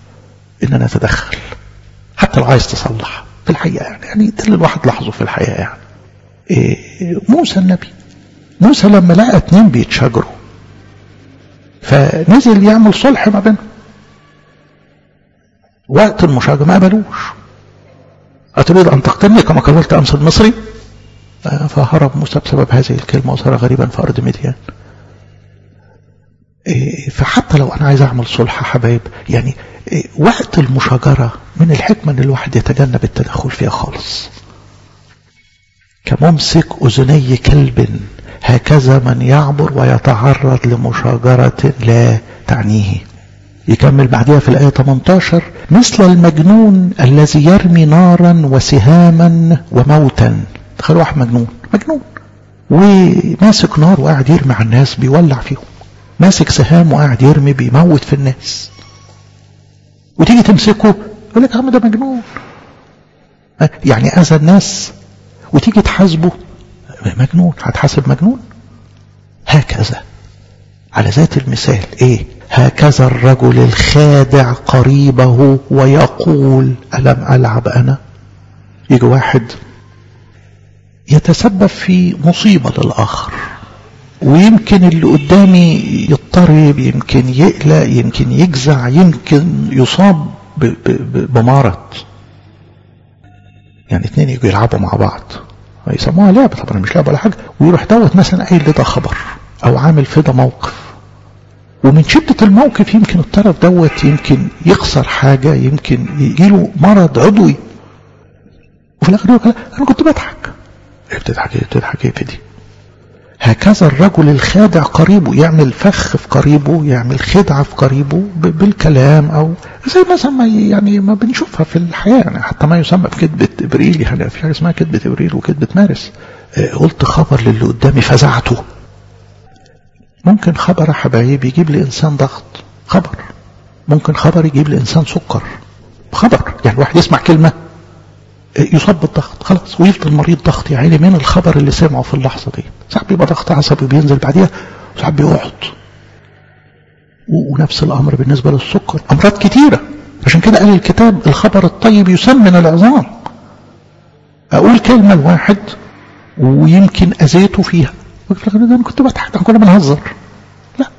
ان انا اتدخل حتى لو عايز تصلح في الحقيقة يعني يعني ده اللي الواحد لاحظه في الحياة يعني إيه موسى النبي موسى لما لقى اتنين بيتشاجروا فنزل يعمل صلح ما بينهم وقت المشاجرة ما قبلوش أتريد أن تقتلني كما قتلت أمس المصري فهرب موسى بسبب هذه الكلمة وصار غريبا في أرض مديان فحتى لو أنا عايز أعمل صلح حبايب يعني وقت المشاجرة من الحكمة أن الواحد يتجنب التدخل فيها خالص كممسك أذني كلب هكذا من يعبر ويتعرض لمشاجرة لا تعنيه يكمل بعدها في الآية 18 مثل المجنون الذي يرمي نارا وسهاما وموتا تخيل واحد مجنون مجنون وماسك نار وقاعد يرمي على الناس بيولع فيهم ماسك سهام وقاعد يرمي بيموت في الناس وتيجي تمسكه يقول لك يا عم ده مجنون يعني اذى الناس وتيجي تحاسبه مجنون هتحاسب مجنون هكذا على ذات المثال ايه هكذا الرجل الخادع قريبه ويقول ألم ألعب أنا يجي واحد يتسبب في مصيبة للآخر ويمكن اللي قدامي يضطرب يمكن يقلق يمكن يجزع يمكن يصاب بمرض يعني اتنين يجوا يلعبوا مع بعض يسموها لعبة طبعا مش لعبة ولا حاجة ويروح دوت مثلا قايل ده خبر او عامل في ده موقف ومن شدة الموقف يمكن الطرف دوت يمكن يخسر حاجة يمكن يجيله مرض عضوي وفي الاخر يقول انا كنت بضحك ايه بتضحك ايه بتضحك ايه في دي هكذا الرجل الخادع قريبه يعمل فخ في قريبه يعمل خدعة في قريبه بالكلام أو زي مثلا ما يعني ما بنشوفها في الحياة يعني حتى ما يسمى بكذبة إبريل يعني في حاجة اسمها كذبة إبريل وكذبة مارس قلت خبر للي قدامي فزعته ممكن خبر يا حبايبي يجيب لإنسان ضغط خبر ممكن خبر يجيب لإنسان سكر خبر يعني الواحد يسمع كلمة يصاب بالضغط خلاص ويفضل مريض ضغط يا عيني من الخبر اللي سمعه في اللحظة دي ساعات بيبقى ضغط عصبي بينزل بعديها وساعات بيقعد ونفس الأمر بالنسبة للسكر أمراض كتيرة عشان كده قال الكتاب الخبر الطيب يسمن العظام أقول كلمة لواحد ويمكن أذيته فيها ده أنا كنت بضحك ده كنا بنهزر لا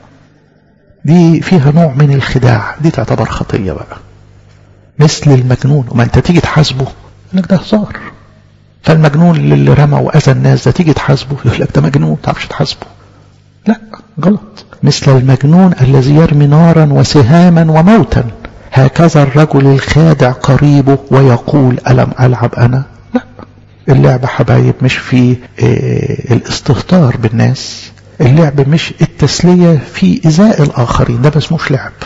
دي فيها نوع من الخداع دي تعتبر خطية بقى مثل المجنون وما انت تيجي تحاسبه يقول لك ده هزار فالمجنون اللي رمى واذى الناس ده تيجي تحاسبه يقول لك ده مجنون ما تعرفش تحاسبه لا غلط مثل المجنون الذي يرمي نارا وسهاما وموتا هكذا الرجل الخادع قريبه ويقول ألم ألعب أنا لا اللعبة حبايب مش في اه الاستهتار بالناس اللعب مش التسلية في إزاء الآخرين ده بس مش لعب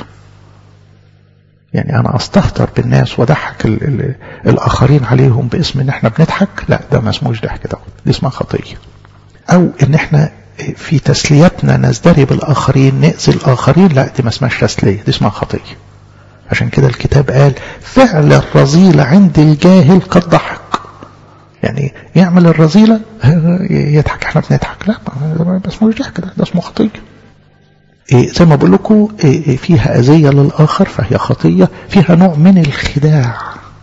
يعني أنا أستهتر بالناس وضحك ال ال الآخرين عليهم باسم إن إحنا بنضحك لا ده ما اسموش ضحك ده دي اسمها خطية أو إن إحنا في تسليتنا نزدري بالآخرين نأذي الآخرين لا دي ما اسمهاش تسلية دي اسمها خطية عشان كده الكتاب قال فعل الرذيلة عند الجاهل قد ضحك يعني يعمل الرذيلة يضحك احنا بنضحك لا ما اسموش ضحك ده ده اسمه خطية إيه زي ما بقول لكم إيه فيها أذية للآخر فهي خطية فيها نوع من الخداع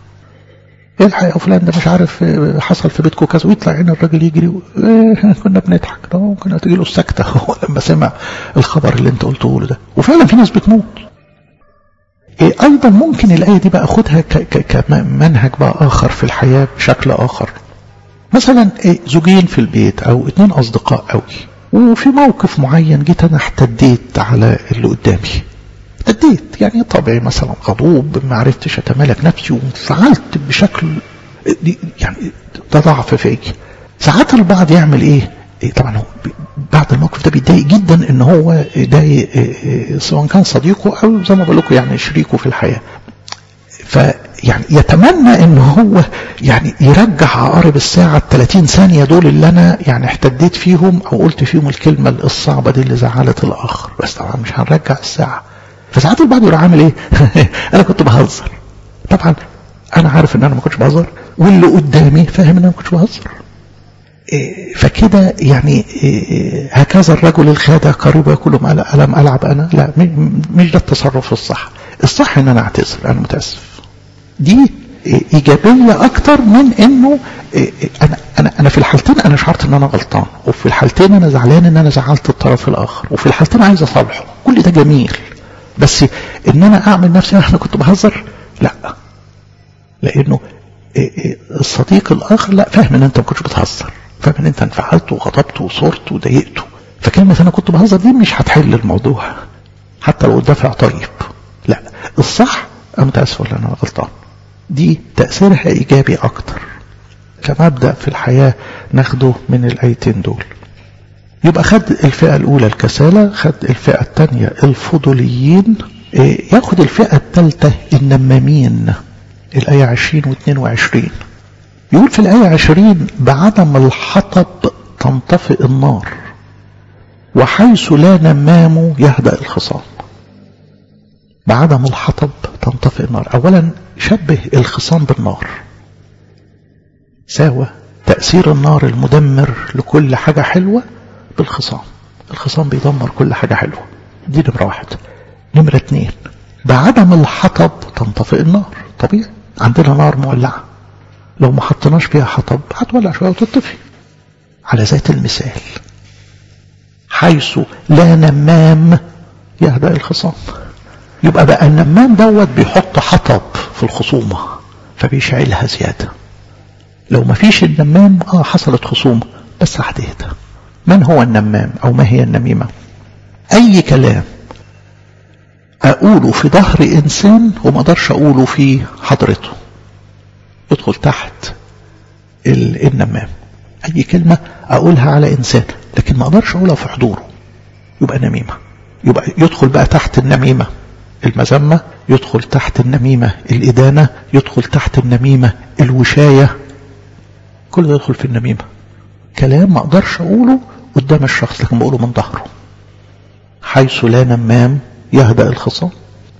الحق يا فلان ده مش عارف حصل في بيتكم كذا ويطلع عين الراجل يجري إيه كنا بنضحك ده ممكن تجي له السكتة هو لما سمع الخبر اللي انت قلته له ده وفعلا في ناس بتموت إيه أيضا ممكن الآية دي بقى أخدها كمنهج بقى آخر في الحياة بشكل آخر مثلا إيه زوجين في البيت أو اتنين أصدقاء قوي وفي موقف معين جيت انا احتديت على اللي قدامي احتديت يعني طبعي مثلا غضوب ما عرفتش اتمالك نفسي وانفعلت بشكل يعني ده ضعف فيا ساعات البعض يعمل ايه, إيه طبعا هو بعد الموقف ده بيتضايق جدا ان هو يضايق سواء كان صديقه او زي ما بقول لكم يعني شريكه في الحياه فيعني يتمنى ان هو يعني يرجع عقارب الساعة ال 30 ثانية دول اللي انا يعني احتديت فيهم او قلت فيهم الكلمة الصعبة دي اللي زعلت الاخر بس طبعا مش هنرجع الساعة فساعات البعض يروح عامل ايه انا كنت بهزر طبعا انا عارف ان انا ما كنتش بهزر واللي قدامي فاهم ان انا ما كنتش بهزر فكده يعني هكذا الرجل الخادع قريب يقول لهم ألم ألعب أنا لا مش ده التصرف الصح الصح ان انا اعتذر انا متاسف دي ايجابيه اكتر من انه انا انا انا في الحالتين انا شعرت ان انا غلطان وفي الحالتين انا زعلان ان انا زعلت الطرف الاخر وفي الحالتين عايز اصالحه كل ده جميل بس ان انا اعمل نفسي انا كنت بهزر لا لانه الصديق الاخر لا فاهم ان انت ما كنتش بتهزر فاهم ان انت انفعلت وغضبت وصرت وضايقته فكلمه انا كنت بهزر دي مش هتحل الموضوع حتى لو الدافع طيب لا الصح انا متاسف ولا انا غلطان دي تاثيرها ايجابي اكتر كمبدا في الحياه ناخده من الايتين دول يبقى خد الفئه الاولى الكسالى خد الفئه الثانيه الفضوليين ياخد الفئه الثالثه النمامين الآية 20 و 22 يقول في الآية 20 بعدم الحطب تنطفئ النار وحيث لا نمام يهدأ الخصام بعدم الحطب تنطفئ النار أولا شبه الخصام بالنار ساوى تأثير النار المدمر لكل حاجة حلوة بالخصام الخصام بيدمر كل حاجة حلوة دي نمرة واحد نمرة اتنين بعدم الحطب تنطفئ النار طبيعي عندنا نار مولعة لو ما حطيناش فيها حطب هتولع شوية وتطفي على ذات المثال حيث لا نمام يهدأ الخصام يبقى بقى النمام دوت بيحط حطب في الخصومة فبيشعلها زيادة لو ما فيش النمام اه حصلت خصومة بس هتهدى من هو النمام او ما هي النميمة اي كلام اقوله في ظهر انسان وما اقدرش اقوله في حضرته يدخل تحت النمام اي كلمة اقولها على انسان لكن ما اقدرش اقولها في حضوره يبقى نميمة يبقى يدخل بقى تحت النميمة المذمة يدخل تحت النميمة الإدانة يدخل تحت النميمة الوشاية كل ده يدخل في النميمة كلام ما اقدرش اقوله قدام الشخص لكن بقوله من ظهره حيث لا نمام يهدأ الخصام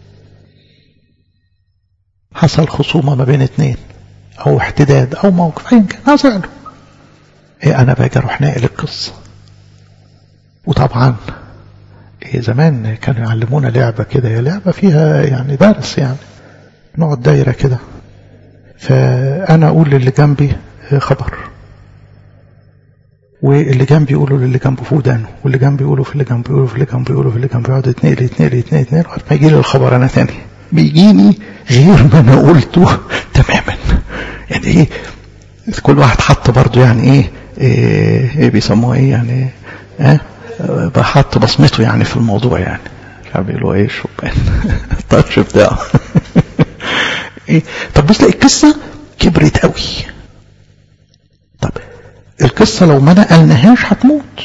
حصل خصومة ما بين اتنين او احتداد او موقف ايا كان هزعله ايه انا باجي اروح ناقل القصة وطبعا إيه زمان كانوا يعلمونا لعبة كده هي لعبة فيها يعني درس يعني نقعد دايرة كده فأنا أقول للي جنبي خبر واللي جنبي يقولوا للي جنبه في ودانه واللي جنبي يقولوا في اللي جنبي يقولوا في اللي جنبي يقولوا في اللي جنبي يقعد يتنقل يتنقل يتنقل يتنقل لغايه ما يجي لي الخبر انا تاني بيجيني غير ما انا قلته تماما يعني ايه كل واحد حط برضه يعني ايه, إيه, إيه بيسموها ايه يعني اه بحط بصمته يعني في الموضوع يعني مش عارف بيقولوا ايه شبان التاتش بتاعه ايه طب بص القصه كبرت قوي طب القصة لو ما نقلناهاش هتموت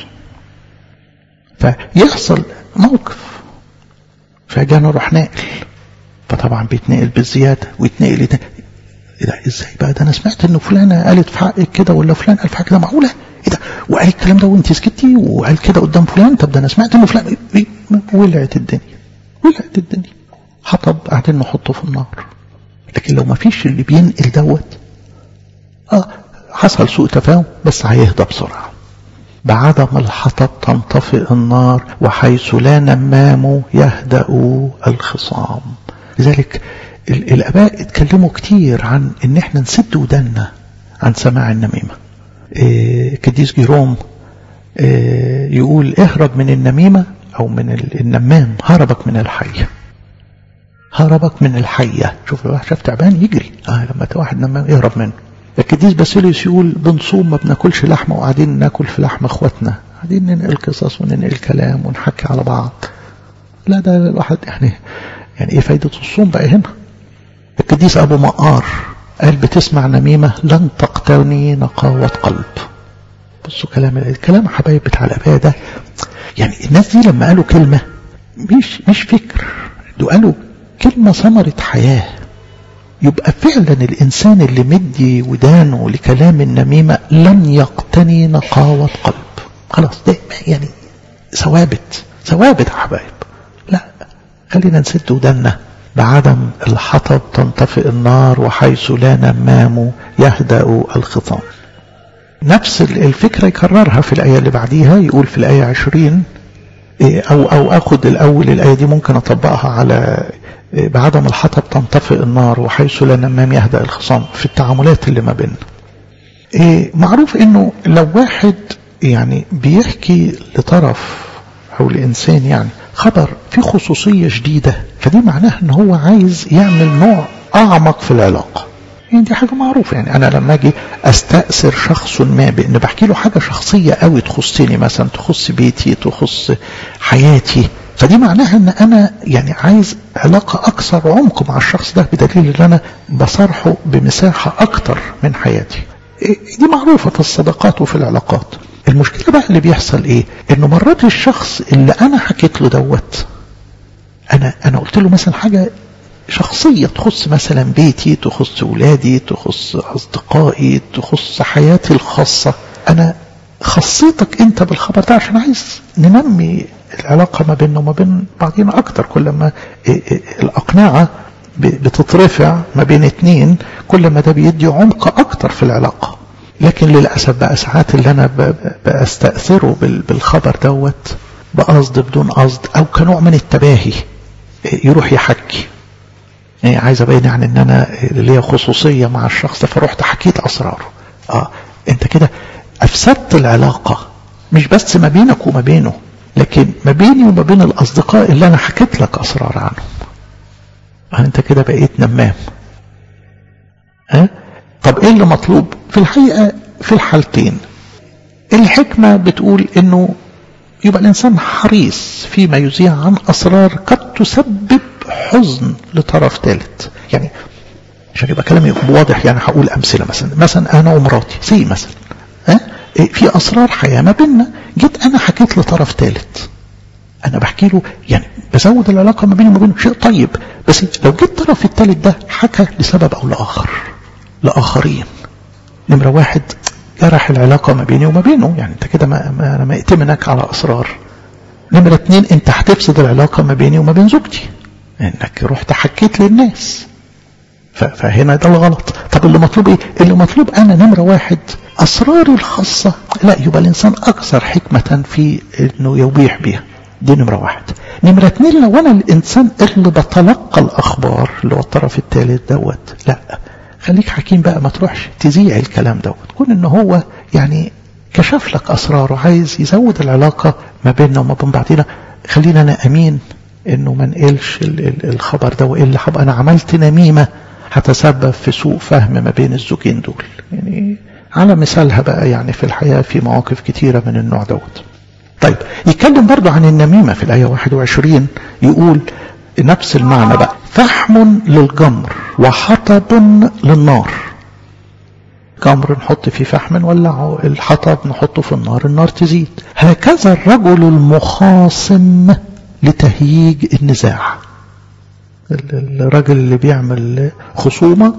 فيحصل موقف فجاء نروح ناقل فطبعا بيتنقل بالزيادة ويتنقل يتنقل ايه ده ازاي بقى ده انا سمعت ان فلانة قالت في حقك كده ولا فلان قال في حقك كده معقولة ايه ده وقال الكلام ده وانت سكتي وقال كده قدام فلان طب ده انا سمعت انه فلان إيه؟ ولعت الدنيا ولعت الدنيا حطب قاعدين نحطه في النار لكن لو ما فيش اللي بينقل دوت اه حصل سوء تفاهم بس هيهدى بسرعة بعدم الحطب تنطفئ النار وحيث لا نمام يهدأ الخصام لذلك الآباء اتكلموا كتير عن ان احنا نسد ودنا عن سماع النميمة إيه كديس جيروم إيه يقول اهرب من النميمة او من النمام هربك من الحية هربك من الحية شوف الواحد شاف تعبان يجري اه لما واحد نمام يهرب منه القديس باسيليوس يقول بنصوم ما بناكلش لحمة وقاعدين ناكل في لحم اخواتنا قاعدين ننقل قصص وننقل كلام ونحكي على بعض لا ده الواحد يعني يعني ايه فايدة الصوم بقى هنا القديس ابو مقار قال بتسمع نميمة لن تقتني نقاوة قلب بصوا كلام الكلام حبايب بتاع الاباء ده يعني الناس دي لما قالوا كلمة مش مش فكر دول قالوا كلمة ثمرة حياة يبقى فعلا الإنسان اللي مدي ودانه لكلام النميمة لن يقتني نقاوة قلب خلاص ده يعني ثوابت ثوابت يا حبايب لا خلينا نسد وداننا بعدم الحطب تنطفئ النار وحيث لا نمام يهدأ الخطام نفس الفكرة يكررها في الآية اللي بعديها يقول في الآية عشرين أو, أو أخذ الأول الآية دي ممكن أطبقها على بعدم الحطب تنطفئ النار وحيث لا نمام يهدأ الخصام في التعاملات اللي ما بيننا معروف انه لو واحد يعني بيحكي لطرف او لانسان يعني خبر فيه خصوصية شديدة فدي معناها ان هو عايز يعمل نوع اعمق في العلاقة يعني دي حاجة معروفة يعني انا لما اجي استأثر شخص ما بان بحكي له حاجة شخصية قوي تخصني مثلا تخص بيتي تخص حياتي فدي معناها ان انا يعني عايز علاقة اكثر عمق مع الشخص ده بدليل ان انا بصارحه بمساحة اكتر من حياتي دي معروفة في الصداقات وفي العلاقات المشكلة بقى اللي بيحصل ايه انه مرات الشخص اللي انا حكيت له دوت انا انا قلت له مثلا حاجة شخصية تخص مثلا بيتي تخص ولادي تخص اصدقائي تخص حياتي الخاصة انا خصيتك انت بالخبر ده عشان عايز ننمي العلاقة ما بيننا وما بين بعضنا اكتر كل ما الاقنعة بتترفع ما بين اتنين كل ما ده بيدي عمق اكتر في العلاقة لكن للأسف بقى ساعات اللي أنا بستأثره بالخبر دوت بقصد بدون قصد أو كنوع من التباهي يروح يحكي يعني عايز أبين يعني إن أنا ليا خصوصية مع الشخص ده فرحت حكيت أسراره آه أنت كده أفسدت العلاقة مش بس ما بينك وما بينه لكن ما بيني وما بين الأصدقاء اللي أنا حكيت لك أسرار عنهم أنت كده بقيت نمام أه؟ طب ايه اللي مطلوب في الحقيقة في الحالتين الحكمة بتقول انه يبقى الانسان حريص فيما يذيع عن اسرار قد تسبب حزن لطرف ثالث يعني عشان يبقى كلامي واضح يعني هقول امثله مثلا مثلا انا ومراتي سي مثلا ها أه؟ في اسرار حياه ما بيننا جيت انا حكيت لطرف ثالث انا بحكي له يعني بزود العلاقه ما بيني وما بينه شيء طيب بس لو جيت الطرف الثالث ده حكى لسبب او لاخر لآخرين نمرة واحد جرح العلاقة ما بيني وما بينه يعني انت كده ما, ما انا ما ائتمنك على اسرار نمرة اتنين انت هتفسد العلاقة ما بيني وما بين زوجتي انك رحت حكيت للناس فهنا ده الغلط طب اللي مطلوب ايه اللي مطلوب انا نمرة واحد اسراري الخاصة لا يبقى الانسان اكثر حكمة في انه يبيح بها دي نمرة واحد نمرة اتنين لو انا الانسان اللي بتلقى الاخبار اللي هو الطرف الثالث دوت لا خليك حكيم بقى ما تروحش تذيع الكلام دوت تكون ان هو يعني كشف لك اسراره عايز يزود العلاقة ما بيننا وما بين بعضنا خلينا انا امين انه ما نقلش الخبر ده والا هبقى انا عملت نميمة هتسبب في سوء فهم ما بين الزوجين دول يعني على مثالها بقى يعني في الحياة في مواقف كتيرة من النوع دوت طيب يتكلم برضو عن النميمة في الآية 21 يقول نفس المعنى بقى فحم للجمر وحطب للنار جمر نحط فيه فحم نولعه الحطب نحطه في النار النار تزيد هكذا الرجل المخاصم لتهييج النزاع الراجل اللي بيعمل خصومة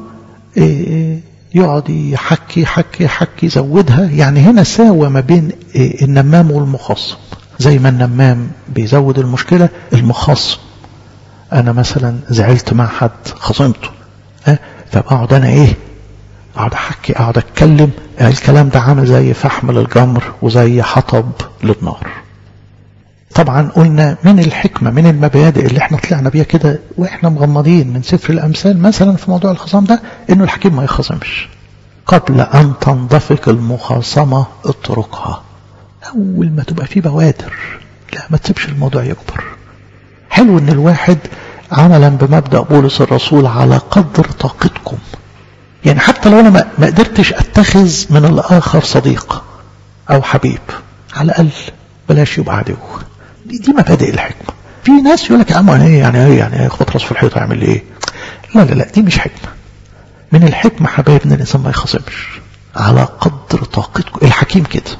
يقعد يحكي يحكي يحكي يزودها يعني هنا ساوى ما بين النمام والمخاصم زي ما النمام بيزود المشكلة المخاصم انا مثلا زعلت مع حد خصمته أه؟ فبقعد انا ايه اقعد احكي اقعد اتكلم الكلام ده عامل زي فحم للجمر وزي حطب للنار طبعا قلنا من الحكمة من المبادئ اللي احنا طلعنا بيها كده واحنا مغمضين من سفر الامثال مثلا في موضوع الخصام ده انه الحكيم ما يخصمش قبل ان تنضفق المخاصمة اتركها اول ما تبقى في بوادر لا ما تسيبش الموضوع يكبر حلو ان الواحد عملا بمبدأ بولس الرسول على قدر طاقتكم يعني حتى لو انا ما قدرتش اتخذ من الاخر صديق او حبيب على الاقل بلاش يبقى عدو دي, دي مبادئ الحكمة في ناس يقول لك يا عم ايه يعني ايه يعني يخبط راسه في الحيطه يعمل ايه لا لا لا دي مش حكمة من الحكمة حبايب ان الانسان ما يخاصمش على قدر طاقتكم الحكيم كده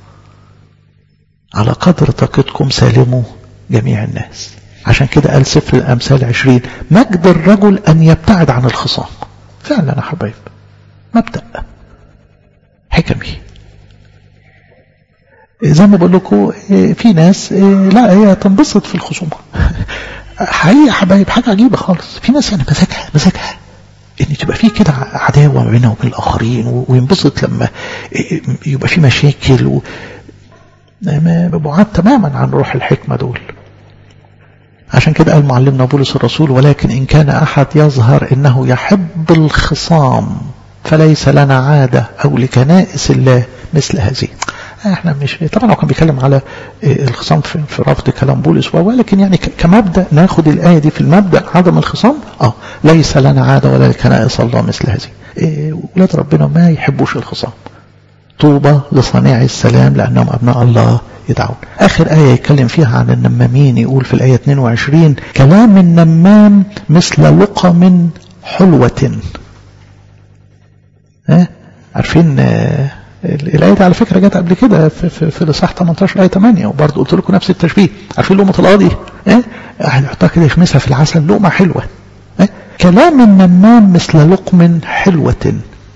على قدر طاقتكم سالموا جميع الناس عشان كده قال سفر الأمثال عشرين مجد الرجل أن يبتعد عن الخصام فعلا يا حبايب مبدأ حكمي زي ما بقول لكم في ناس لا هي تنبسط في الخصومة حقيقة حبايب حاجة عجيبة خالص في ناس يعني مزاجها مزاجها ان تبقى في كده عداوة ما بينها وبين الآخرين وينبسط لما يبقى في مشاكل و... بعاد تماما عن روح الحكمة دول عشان كده قال معلمنا بولس الرسول ولكن إن كان أحد يظهر إنه يحب الخصام فليس لنا عادة أو لكنائس الله مثل هذه احنا مش طبعا هو كان بيتكلم على الخصام في, في رفض كلام بولس ولكن يعني كمبدا ناخد الايه دي في المبدا عدم الخصام اه ليس لنا عاده ولا لكنائس الله مثل هذه إيه ولاد ربنا ما يحبوش الخصام طوبى لصانع السلام لانهم ابناء الله يدعون اخر ايه يتكلم فيها عن النمامين يقول في الايه 22 كلام النمام مثل لقم حلوه اه عارفين اه الآية دي على فكرة جت قبل كده في, في, في الإصحاح 18 آية 8 وبرضه قلت لكم نفس التشبيه عارفين لقمة القاضي إيه؟ هيحطها كده يخمسها في العسل لقمة حلوة إيه؟ كلام النمام مثل لقم حلوة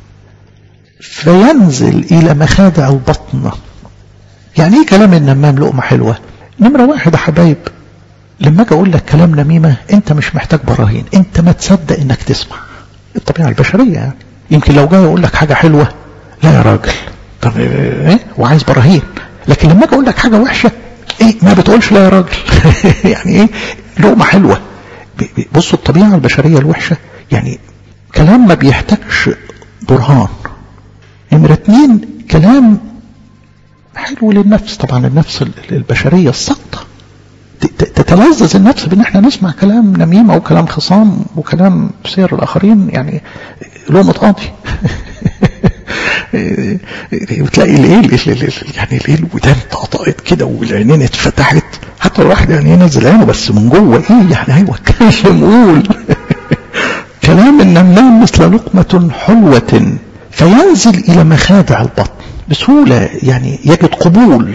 فينزل إلى مخادع البطن يعني إيه كلام النمام لقمة حلوة نمرة واحد يا حبايب لما أجي أقول لك كلام نميمة أنت مش محتاج براهين أنت ما تصدق إنك تسمع الطبيعة البشرية يعني يمكن لو جاي أقول لك حاجة حلوة لا يا راجل طب ايه وعايز براهين لكن لما اجي اقول لك حاجه وحشه ايه ما بتقولش لا يا راجل يعني ايه لقمه حلوه بصوا الطبيعه البشريه الوحشه يعني كلام ما بيحتاجش برهان نمره اتنين كلام حلو للنفس طبعا النفس البشريه السقطه تتلذذ النفس بان احنا نسمع كلام نميمه وكلام خصام وكلام سير الاخرين يعني لقمه قاضي وتلاقي الايه يعني الايه الودان طقطقت كده والعينين اتفتحت حتى الواحد يعني ينزل عينه بس من جوه ايه يعني ايوه اتكلم قول كلام النمام مثل لقمة حلوة فينزل إلى مخادع البطن بسهولة يعني يجد قبول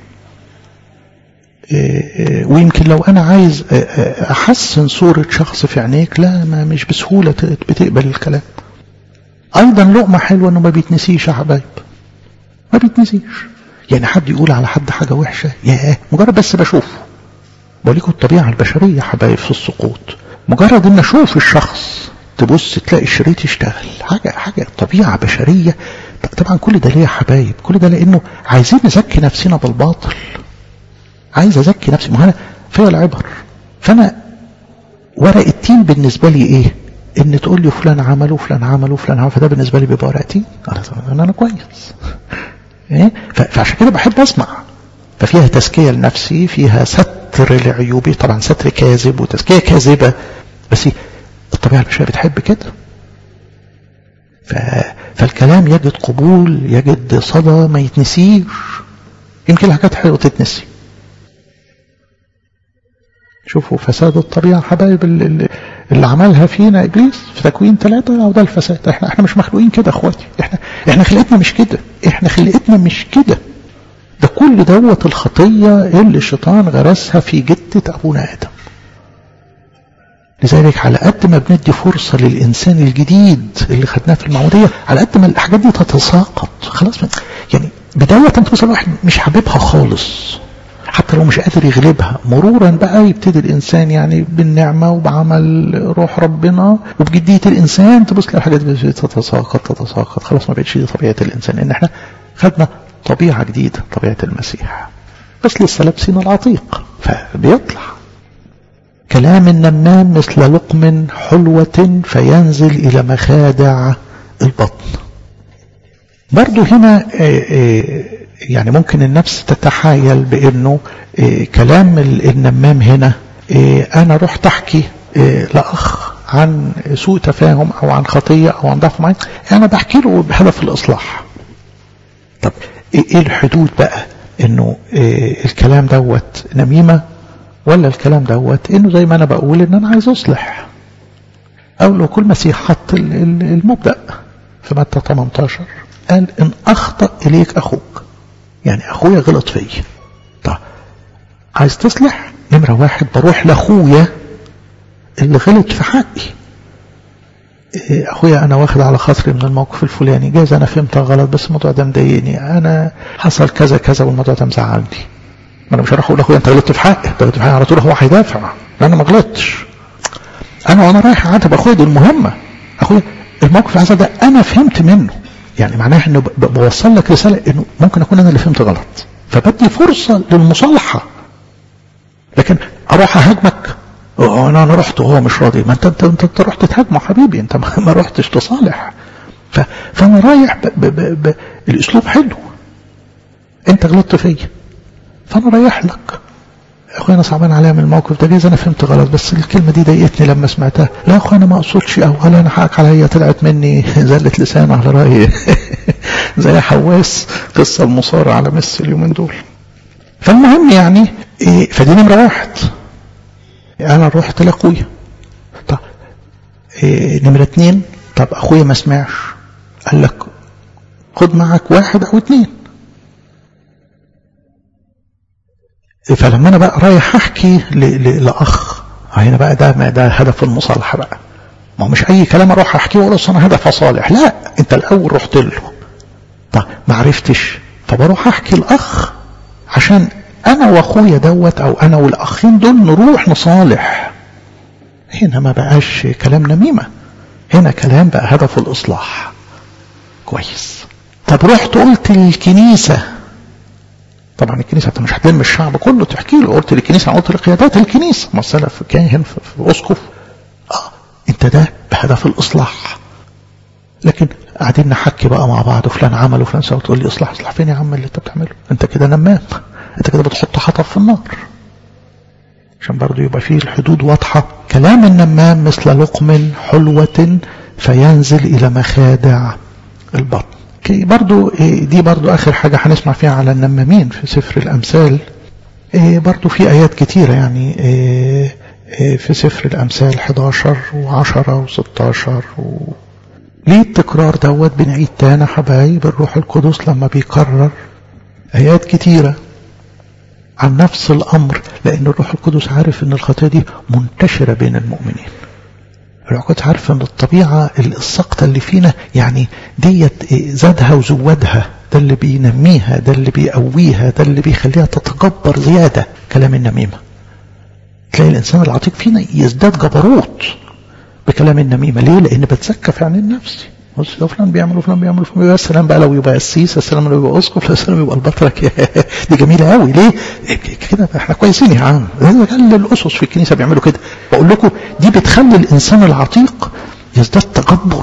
ويمكن لو أنا عايز أحسن صورة شخص في عينيك لا ما مش بسهولة بتقبل الكلام ايضا لقمه حلوه انه ما بيتنسيش يا حبايب ما بيتنسيش يعني حد يقول على حد حاجه وحشه ياه مجرد بس بشوفه بقول لكم الطبيعه البشريه يا حبايب في السقوط مجرد ان اشوف الشخص تبص تلاقي الشريط يشتغل حاجه حاجه طبيعه بشريه طبعا كل ده ليه يا حبايب كل ده لانه عايزين نزكي نفسنا بالباطل عايز ازكي نفسي ما انا فيا العبر فانا ورق التين بالنسبه لي ايه ان تقول لي فلان عمل وفلان عمل وفلان عمل فده بالنسبه لي بيبقى ورقتين انا انا كويس ايه فعشان كده بحب اسمع ففيها تزكيه لنفسي فيها ستر لعيوبي طبعا ستر كاذب وتزكيه كاذبه بس الطبيعه البشريه بتحب كده ف... فالكلام يجد قبول يجد صدى ما يتنسيش يمكن الحاجات حلوه تتنسي شوفوا فساد الطبيعة حبايب اللي, اللي عملها فينا إبليس في تكوين ثلاثة أو ده الفساد احنا احنا مش مخلوقين كده اخواتي احنا احنا خلقتنا مش كده احنا خلقتنا مش كده ده كل دوت الخطية اللي الشيطان غرسها في جدة أبونا آدم لذلك على قد ما بندي فرصة للإنسان الجديد اللي خدناه في المعمودية على قد ما الحاجات دي تتساقط خلاص يعني بداية انت مثلا واحد مش حاببها خالص حتى لو مش قادر يغلبها مرورا بقى يبتدي الإنسان يعني بالنعمة وبعمل روح ربنا وبجدية الإنسان تبص تلاقي الحاجات دي تتساقط تتساقط خلاص ما بقتش دي طبيعة الإنسان إن احنا خدنا طبيعة جديدة طبيعة المسيح بس لسه لابسين العتيق فبيطلع كلام النمام مثل لقم حلوة فينزل إلى مخادع البطن برضو هنا يعني ممكن النفس تتحايل بأنه كلام النمام هنا أنا رحت أحكي لأخ عن سوء تفاهم أو عن خطية أو عن ضعف معين أنا بحكي له بهدف الإصلاح طب إيه الحدود بقى إنه الكلام دوت نميمة ولا الكلام دوت انه زي ما انا بقول ان انا عايز اصلح او لو كل مسيح حط المبدأ في متى 18 قال ان اخطأ اليك اخوك يعني اخويا غلط فيا طب عايز تصلح نمرة واحد بروح لاخويا اللي غلط في حقي اخويا انا واخد على خاطري من الموقف الفلاني جايز انا فهمتها غلط بس الموضوع ده مضايقني انا حصل كذا كذا والموضوع ده مزعلني ما انا مش هروح اقول لاخويا انت غلطت في حقي انت غلطت في حقي على طول هو هيدافع لا انا ما غلطتش انا وانا رايح اعاتب اخويا دي المهمه اخويا الموقف العزل ده انا فهمت منه يعني معناها انه بوصل لك رساله انه ممكن اكون انا اللي فهمت غلط فبدي فرصه للمصالحه لكن اروح اهاجمك انا انا رحت وهو مش راضي ما انت انت انت, انت رحت تهاجمه حبيبي انت ما, ما رحتش تصالح ف... فانا رايح ب... ب... ب... ب... الاسلوب حلو انت غلطت فيا فانا رايح لك اخويا انا صعبان عليا من الموقف ده جايز انا فهمت غلط بس الكلمه دي ضايقتني لما سمعتها لا يا اخويا انا ما اقصدش او ولا انا حقك عليا طلعت مني زله لسان على رايي زي حواس قصه المصارعه على ميسي اليومين دول فالمهم يعني إيه فدي نمره واحد انا رحت لاخويا طب إيه نمره اتنين طب اخويا ما سمعش قال لك خد معك واحد او اتنين فلما انا بقى رايح احكي لاخ هنا بقى ده ده هدف المصالحه بقى ما مش اي كلام اروح احكيه واقول انا هدف اصالح لا انت الاول رحت له طب ما عرفتش فبروح احكي الاخ عشان انا واخويا دوت او انا والاخين دول نروح نصالح هنا ما بقاش كلام نميمه هنا كلام بقى هدف الاصلاح كويس طب رحت قلت للكنيسه طبعا الكنيسه انت مش هتلم الشعب كله تحكي له قلت للكنيسه قلت لقيادات الكنيسه مساله في كاهن في, في اسقف اه انت ده بهدف الاصلاح لكن قاعدين نحكي بقى مع بعض فلان عمل وفلان سوى تقول لي اصلاح اصلاح فين يا عم اللي انت بتعمله انت كده نمام انت كده بتحط حطب في النار عشان برضه يبقى فيه الحدود واضحة كلام النمام مثل لقم حلوة فينزل إلى مخادع البطن برضو دي برضو آخر حاجة هنسمع فيها على النمامين في سفر الأمثال برضو في آيات كتيرة يعني في سفر الأمثال 11 و10 و16 و... ليه التكرار دوت بنعيد تاني حبايب الروح القدس لما بيكرر آيات كتيرة عن نفس الأمر لأن الروح القدس عارف أن الخطية دي منتشرة بين المؤمنين الروح القدس عارف أن الطبيعة السقطة اللي فينا يعني ديت زادها وزودها ده اللي بينميها ده اللي بيقويها ده اللي بيخليها تتجبر زيادة كلام النميمة تلاقي الإنسان العتيق فينا يزداد جبروت بكلام النميمة ليه؟ لأن بتزكى في عين نفسي بص لو فلان بيعمل وفلان بيعمل وفلان يا سلام بقى لو يبقى قسيس يا سلام لو يبقى اسقف يا سلام يبقى البطرك دي جميله قوي ليه؟ كده احنا كويسين يا عم كل الاسس في الكنيسه بيعملوا كده بقول لكم دي بتخلي الانسان العتيق يزداد تجبر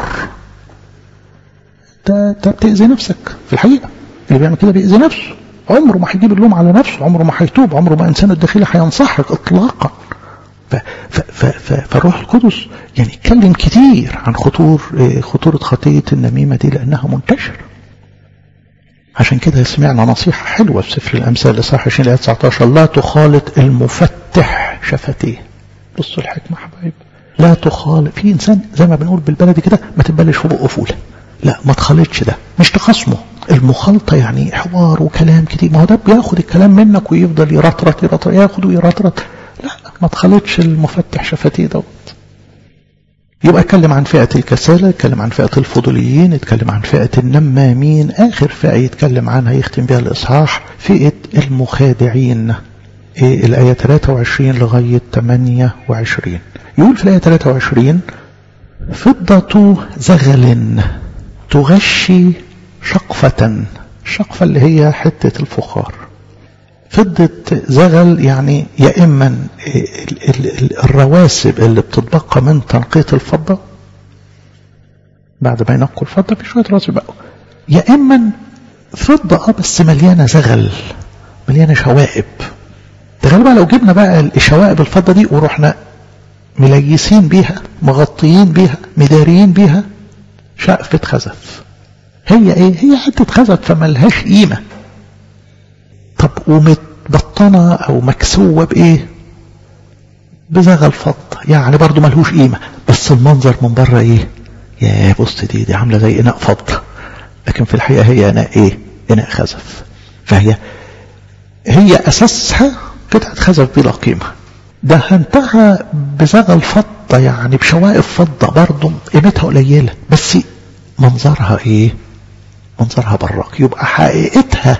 ده ده بتاذي نفسك في الحقيقه اللي بيعمل كده بيأذي نفسه عمره ما هيجيب اللوم على نفسه عمره ما هيتوب عمره ما انسان الداخلي هينصحك اطلاقا فالروح القدس يعني اتكلم كتير عن خطور خطورة خطية النميمة دي لأنها منتشرة عشان كده سمعنا نصيحة حلوة في سفر الأمثال إصحاح 20 آية 19 لا تخالط المفتح شفتيه بصوا الحكمة حبايب لا تخالط في إنسان زي ما بنقول بالبلدي كده ما تبلش في بقه فولة لا ما تخالطش ده مش تخصمه المخالطة يعني حوار وكلام كتير ما هو ده بياخد الكلام منك ويفضل يرطرط يرطرط ياخد ويرطرط لا ما تخلطش المفتح شفتيه دوت يبقى اتكلم عن فئة الكسالى اتكلم عن فئة الفضوليين اتكلم عن فئة النمامين آخر فئة يتكلم عنها يختم بها الإصحاح فئة المخادعين إيه الآية 23 لغاية 28 يقول في الآية 23 فضة زغل تغشي شقفة الشقفة اللي هي حتة الفخار فضة زغل يعني يا إما الرواسب اللي بتتبقى من تنقية الفضة بعد ما ينقوا الفضة في شوية رواسب بقى يا إما فضة اه بس مليانة زغل مليانة شوائب تخيل بقى لو جبنا بقى الشوائب الفضة دي ورحنا مليسين بيها مغطيين بيها مداريين بيها شقفة خزف هي ايه هي حتة خزف فملهاش قيمة طب ومتبطنة او مكسوة بايه بزغل فضة يعني برضو ملهوش قيمة بس المنظر من بره ايه يا بص دي دي عاملة زي اناء فضة لكن في الحقيقة هي اناء ايه اناء خزف فهي هي اساسها قطعة خزف بلا قيمة دهنتها بزغل فضة يعني بشوائب فضة برضو قيمتها قليلة بس منظرها ايه منظرها براق يبقى حقيقتها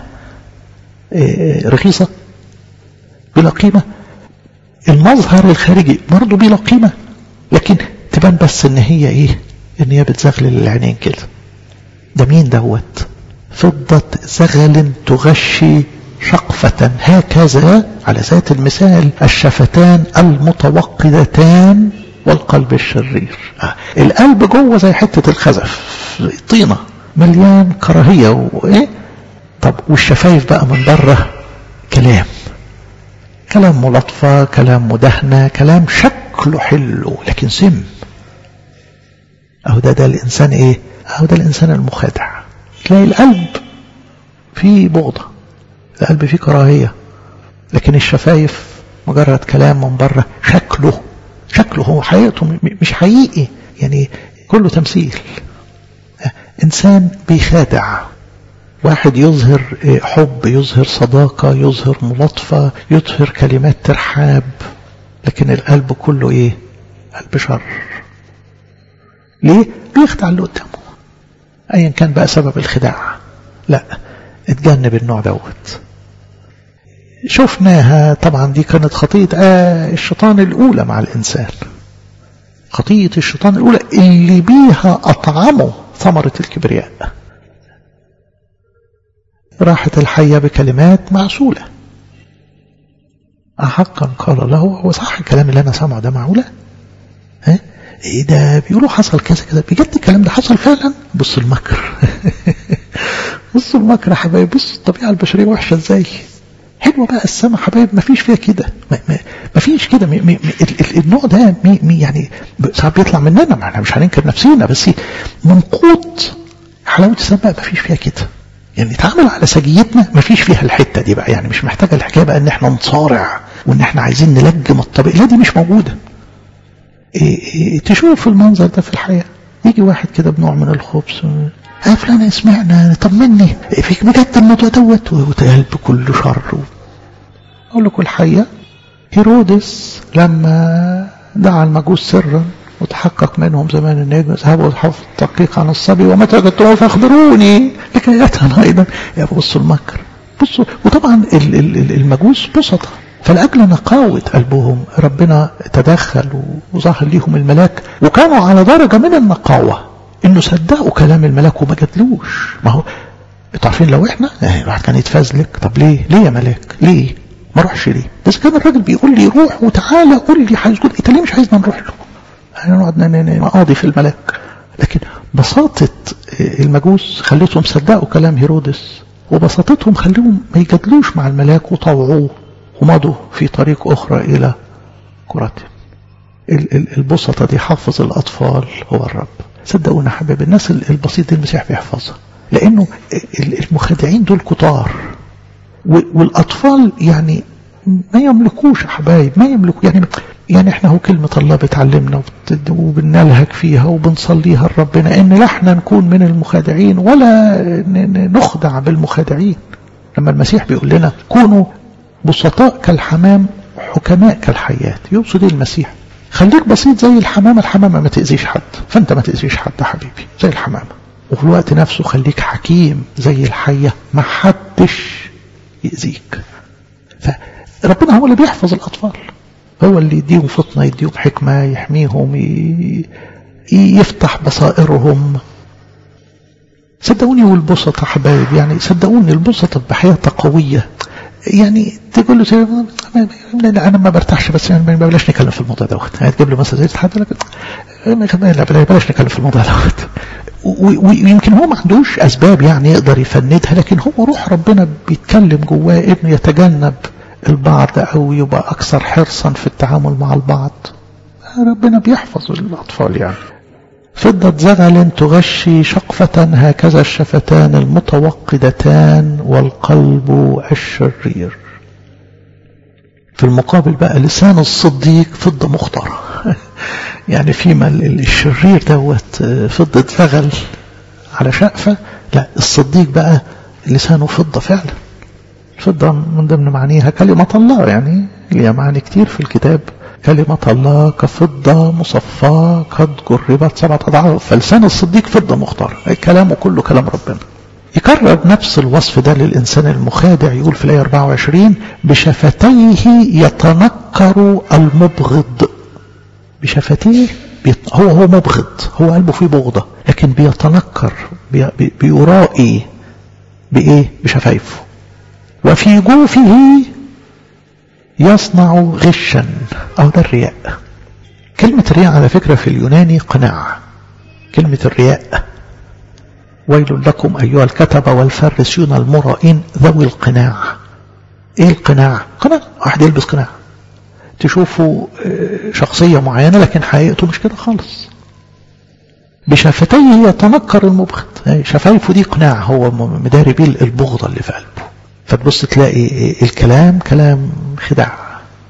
إيه رخيصة بلا قيمة المظهر الخارجي برضه بلا قيمة لكن تبان بس ان هي ايه ان هي بتزغلل العينين كده ده مين دوت فضة زغل تغشي شقفة هكذا على ذات المثال الشفتان المتوقدتان والقلب الشرير آه. القلب جوه زي حتة الخزف طينة مليان كراهية وإيه طب والشفايف بقى من بره كلام كلام ملطفة كلام مدهنة كلام شكله حلو لكن سم أهو ده ده الإنسان إيه أهو ده الإنسان المخادع تلاقي القلب فيه بغضة القلب فيه كراهية لكن الشفايف مجرد كلام من بره شكله شكله هو حقيقته مش حقيقي يعني كله تمثيل إنسان بيخادع واحد يظهر حب يظهر صداقة يظهر ملاطفة يظهر كلمات ترحاب لكن القلب كله ايه قلب شر ليه بيخدع اللي قدامه ايا كان بقى سبب الخداع لا اتجنب النوع دوت شفناها طبعا دي كانت خطية آه الشيطان الأولى مع الإنسان خطية الشيطان الأولى اللي بيها أطعمه ثمرة الكبرياء راحت الحية بكلمات معسولة أحقا قال له هو صح الكلام اللي أنا سامعه ده معقولة ها إيه ده بيقولوا حصل كذا كذا بجد الكلام ده حصل فعلا بص المكر بص المكر يا حبايب بص الطبيعة البشرية وحشة ازاي حلوة بقى السما حبايب ما فيش فيها كده ما, ما, ما فيش كده مي مي ال النوع ده مي مي يعني ساعات بيطلع مننا ما احنا مش هننكر نفسينا بس منقوط حلاوة السما ما فيش فيها كده يعني نتعامل على سجيتنا ما فيش فيها الحتة دي بقى يعني مش محتاجة الحكاية بقى ان احنا نصارع وان احنا عايزين نلجم الطبيعة لا دي مش موجودة إيه إيه تشوف المنظر ده في الحياة يجي واحد كده بنوع من الخبز اه فلان اسمعنا طمني فيك بجد الموضوع دوت وقلب كله شر اقول لكم الحقيقة هيرودس لما دعا المجوس سرا وتحقق منهم زمان النجم اذهبوا وابحثوا التحقيق عن الصبي ومتى وجدتموه فاخبروني لكي يتهم ايضا يا بصوا المكر بصوا وطبعا المجوس بسطة فلأجل نقاوة قلبهم ربنا تدخل وظهر ليهم الملاك وكانوا على درجة من النقاوة انه صدقوا كلام الملاك وما جدلوش ما هو انتوا عارفين لو احنا الواحد كان يتفزلك طب ليه ليه يا ملاك ليه ما روحش ليه بس كان الراجل بيقول لي روح وتعالى قول لي هيسجد انت ليه مش عايزنا نروح له احنا نقعد نقاضي في الملاك لكن بساطة المجوس خليتهم صدقوا كلام هيرودس وبساطتهم خليهم ما يجادلوش مع الملاك وطوعوه ومضوا في طريق أخرى إلى كراتهم البسطة دي حافظ الأطفال هو الرب صدقونا حبايب الناس البسيط المسيح بيحفظها لأنه المخادعين دول كتار والأطفال يعني ما يملكوش يا حبايب ما يملكوا يعني يعني احنا هو كلمة الله بتعلمنا وبنلهج فيها وبنصليها لربنا ان لا احنا نكون من المخادعين ولا نخدع بالمخادعين لما المسيح بيقول لنا كونوا بسطاء كالحمام حكماء كالحيات يقصد ايه المسيح خليك بسيط زي الحمامة الحمامة ما تأذيش حد فانت ما تأذيش حد حبيبي زي الحمامة وفي الوقت نفسه خليك حكيم زي الحية ما حدش يأذيك فربنا هو اللي بيحفظ الأطفال هو اللي يديهم فطنة يديهم حكمة يحميهم يفتح بصائرهم صدقوني والبسطة حبايب يعني صدقوني البسطة بحياتها قوية يعني تقول له لا انا ما برتاحش بس يعني بلاش نتكلم في الموضوع دوت يعني تجيب له مثلا زي حد لك لا بلاش نتكلم في الموضوع دوت ويمكن هو ما عندوش اسباب يعني يقدر يفندها لكن هو روح ربنا بيتكلم جواه انه يتجنب البعض او يبقى اكثر حرصا في التعامل مع البعض ربنا بيحفظ الاطفال يعني فضة زغل تغشي شقفة هكذا الشفتان المتوقدتان والقلب الشرير في المقابل بقى لسان الصديق فضة مختارة يعني فيما الشرير دوت فضة زغل على شقفة لا الصديق بقى لسانه فضة فعلا الفضة من ضمن معانيها كلمة الله يعني ليها معاني كتير في الكتاب كلمة الله كفضة مصفاة قد جربت سبعة أضعاف فلسان الصديق فضة مختار كلامه كله كلام ربنا يكرر نفس الوصف ده للإنسان المخادع يقول في الآية 24 بشفتيه يتنكر المبغض بشفتيه هو هو مبغض هو قلبه فيه بغضة لكن بيتنكر بي بيرائي بإيه بشفايفه وفي جوفه يصنع غشا أو ده الرياء كلمة الرياء على فكرة في اليوناني قناع كلمة الرياء ويل لكم أيها الكتبة والفرسيون المرائين ذوي القناع ايه القناع قناع واحد يلبس قناع تشوفوا شخصية معينة لكن حقيقته مش كده خالص بشفتيه يتنكر المبغض شفايفه دي قناع هو مداري بيه البغضة اللي في قلبه فتبص تلاقي الكلام كلام خداع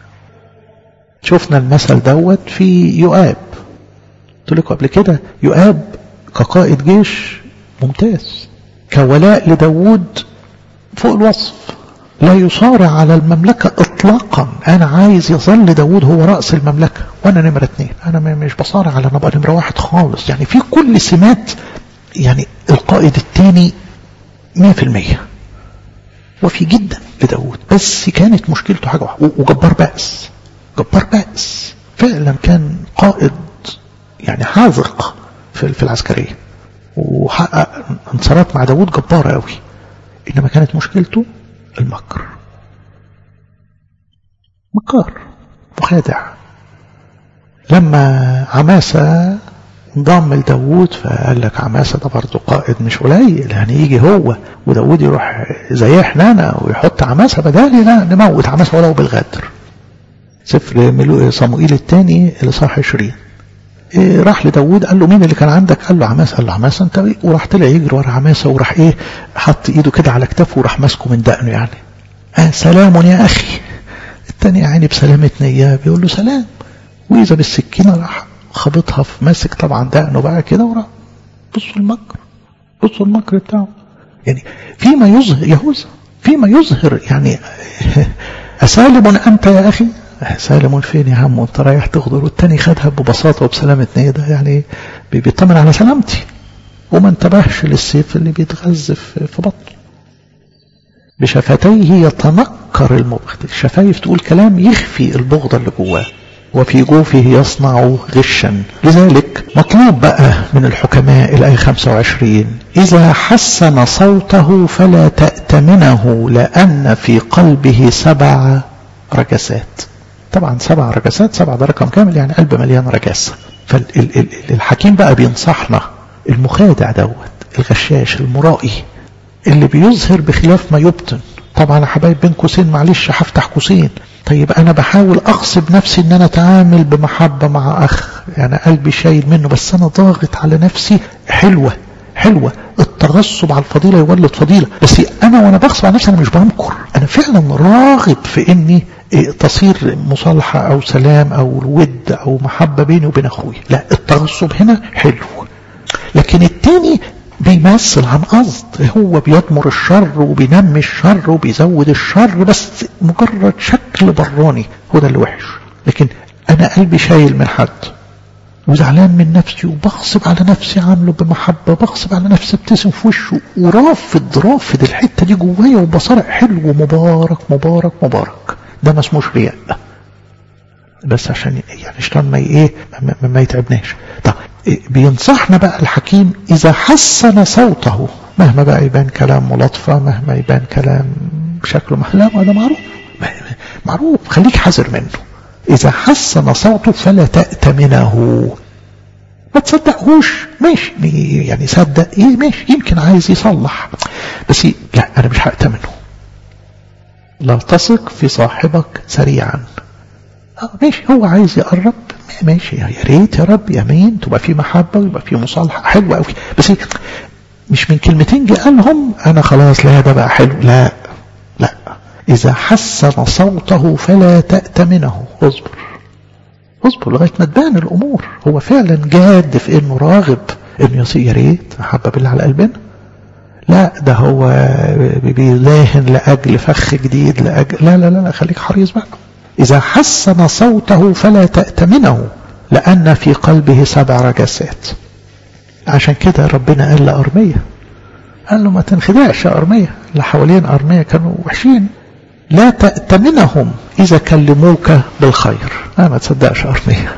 شفنا المثل دوت في يؤاب قلت لكم قبل كده يؤاب كقائد جيش ممتاز كولاء لداود فوق الوصف لا يصارع على المملكة اطلاقا انا عايز يظل داود هو رأس المملكة وانا نمرة اتنين انا مش بصارع على نبقى نمرة واحد خالص يعني في كل سمات يعني القائد التاني مية في المية وفي جدا لداود بس كانت مشكلته حاجة واحدة وجبار بأس جبار بأس فعلا كان قائد يعني حاذق في العسكرية وحقق انتصارات مع داود جبارة قوي إنما كانت مشكلته المكر مكار مخادع لما عماسة انضم لداود فقال لك عماسة ده برضه قائد مش قليل يعني يجي هو وداود يروح زي احنا انا ويحط عماسة بدالي لا نموت عماسة ولو بالغدر سفر صموئيل الثاني الاصحاح 20 إيه راح لداود قال له مين اللي كان عندك قال له عماسة قال له عماسة انت ايه وراح طلع يجري ورا عماسة وراح ايه حط ايده كده على كتافه وراح ماسكه من دقنه يعني آه سلام يا اخي التاني يعني بسلامة نية بيقول له سلام واذا بالسكينة راح خبطها في ماسك طبعا دقنه بقى كده وراح بصوا المكر بصوا المكر بتاعه يعني فيما يظهر يهوذا فيما يظهر يعني أسالم أنت يا أخي سالم فين يا عم وانت رايح تغدر والتاني خدها ببساطة وبسلامة نية ده يعني بيطمن على سلامتي وما انتبهش للسيف اللي بيتغذف في بطنه بشفتيه يتنكر المبغض الشفايف تقول كلام يخفي البغضة اللي جواه وفي جوفه يصنع غشا لذلك مطلوب بقى من الحكماء الآية 25 إذا حسن صوته فلا تأتمنه لأن في قلبه سبع رجسات طبعا سبع رجسات سبع ده رقم كامل يعني قلب مليان رجاسة فالحكيم بقى بينصحنا المخادع دوت الغشاش المرائي اللي بيظهر بخلاف ما يبطن طبعا يا حبايب بين قوسين معلش هفتح قوسين طيب انا بحاول اغصب نفسي ان انا اتعامل بمحبة مع اخ يعني قلبي شايل منه بس انا ضاغط على نفسي حلوة حلوة التغصب على الفضيلة يولد فضيلة بس انا وانا بغصب على نفسي انا مش بمكر انا فعلا راغب في اني تصير مصالحة او سلام او ود او محبة بيني وبين اخوي لا التغصب هنا حلو لكن التاني بيمثل عن قصد هو بيضمر الشر وبينمي الشر وبيزود الشر بس مجرد شكل براني هو ده اللي وحش لكن انا قلبي شايل من حد وزعلان من نفسي وبغصب على نفسي عامله بمحبة بغصب على نفسي ابتسم في وشه ورافض رافض الحتة دي جوايا وبصارع حلو مبارك مبارك مبارك ده ما اسموش رياء بس عشان يعني عشان ما ايه ما, ما يتعبناش طب بينصحنا بقى الحكيم إذا حسن صوته مهما بقى يبان كلام ملاطفة مهما يبان كلام بشكله محلام هذا معروف معروف خليك حذر منه إذا حسن صوته فلا تأتمنه ما تصدقهوش ماشي يعني صدق ايه ماشي يمكن عايز يصلح بس لا انا مش هأتمنه لا تثق في صاحبك سريعا اه ماشي هو عايز يقرب ماشي يا ريت يا رب يمين تبقى في محبة ويبقى في مصالحة حلوة قوي بس مش من كلمتين جه قالهم انا خلاص لا ده بقى حلو لا لا اذا حسن صوته فلا تأتمنه اصبر اصبر لغاية ما تبان الامور هو فعلا جاد في انه راغب انه يصير يا ريت حبب اللي على قلبنا لا ده هو بيلاهن لأجل فخ جديد لأجل لا لا لا خليك حريص بقى إذا حسن صوته فلا تأتمنه لأن في قلبه سبع رجسات عشان كده ربنا قال لأرمية قال له ما تنخدعش يا أرمية اللي حوالين أرمية كانوا وحشين لا تأتمنهم إذا كلموك بالخير أنا ما تصدقش أرمية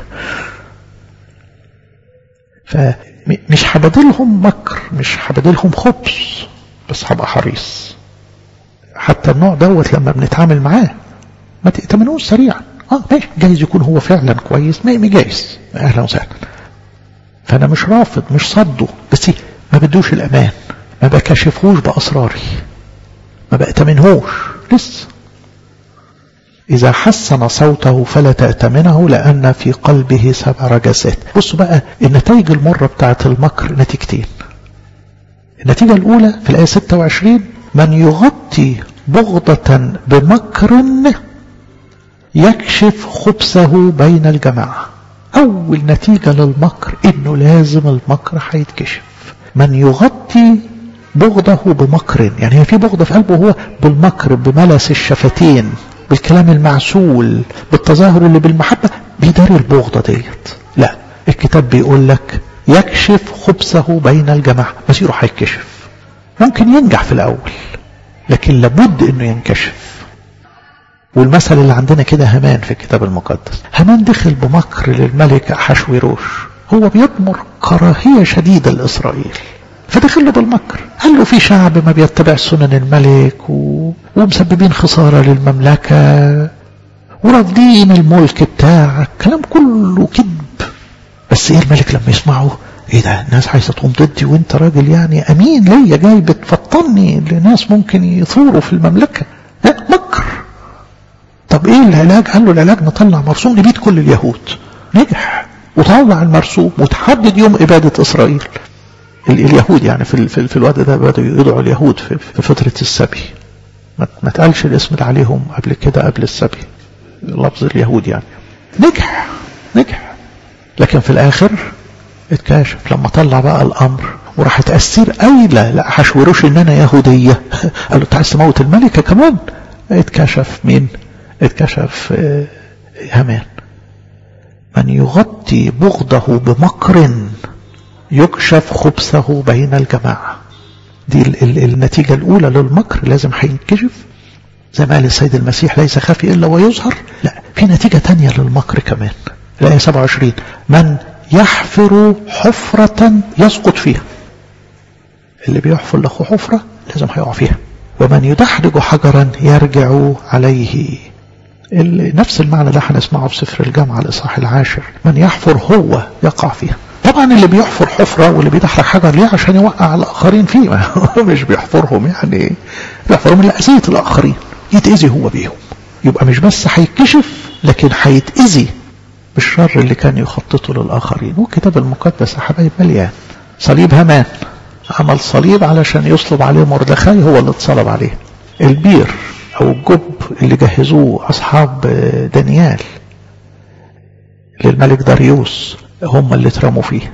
فمش هبدلهم مكر مش هبدلهم خبز بس هبقى حريص حتى النوع دوت لما بنتعامل معاه ما تأتمنوش سريعا اه ماشي جايز يكون هو فعلا كويس ما جايز اهلا وسهلا فانا مش رافض مش صده بس ما بدوش الامان ما بكشفهوش باسراري ما بأتمنهوش لسه إذا حسن صوته فلا تأتمنه لأن في قلبه سبع رجسات بصوا بقى النتائج المرة بتاعت المكر نتيجتين النتيجة الأولى في الآية 26 من يغطي بغضة بمكر يكشف خبثه بين الجماعة أول نتيجة للمكر إنه لازم المكر هيتكشف من يغطي بغضه بمكر يعني هي في بغضة في قلبه هو بالمكر بملس الشفتين بالكلام المعسول بالتظاهر اللي بالمحبة بيداري البغضة ديت لا الكتاب بيقول لك يكشف خبثه بين الجماعة مسيره هيكشف ممكن ينجح في الأول لكن لابد انه ينكشف والمثل اللي عندنا كده همان في الكتاب المقدس همان دخل بمكر للملك أحشويروش هو بيضمر كراهية شديدة لإسرائيل فدخل له بالمكر قال له في شعب ما بيتبع سنن الملك و... ومسببين خسارة للمملكة ورافضين الملك بتاعك كلام كله كذب بس ايه الملك لما يسمعه ايه ده الناس عايزه تقوم ضدي وانت راجل يعني امين ليا جاي بتفطني لناس ممكن يثوروا في المملكه لا مكر طب ايه العلاج قال له العلاج نطلع مرسوم نبيد كل اليهود نجح وطلع المرسوم وتحدد يوم اباده اسرائيل اليهود يعني في في, في الوقت ده بدأوا يدعوا اليهود في, في فترة السبي ما تقالش الاسم ده عليهم قبل كده قبل السبي لفظ اليهود يعني نجح نجح لكن في الآخر اتكاشف لما طلع بقى الأمر وراحت أستير قايلة لا حشوروش إن أنا يهودية قال له أنت عايز تموت الملكة كمان اتكشف مين؟ اتكشف هامان من يغطي بغضه بمكر يكشف خبثه بين الجماعة دي ال ال النتيجة الأولى للمكر لازم هينكشف زي ما قال السيد المسيح ليس خفي إلا ويظهر لا في نتيجة تانية للمكر كمان الآية 27 من يحفر حفرة يسقط فيها اللي بيحفر له حفرة لازم هيقع فيها ومن يدحرج حجرا يرجع عليه نفس المعنى ده هنسمعه في سفر الجامعة الإصحاح العاشر من يحفر هو يقع فيها طبعا اللي بيحفر حفرة واللي بيدحرج حجر ليه عشان يوقع الآخرين فيه مش بيحفرهم يعني بيحفرهم لأذية الآخرين يتأذي هو بيهم يبقى مش بس هيتكشف لكن هيتأذي بالشر اللي كان يخططه للآخرين والكتاب المقدس يا حبايب مليان صليب همان عمل صليب علشان يصلب عليه مردخاي هو اللي اتصلب عليه البير أو الجب اللي جهزوه أصحاب دانيال للملك داريوس هم اللي اترموا فيه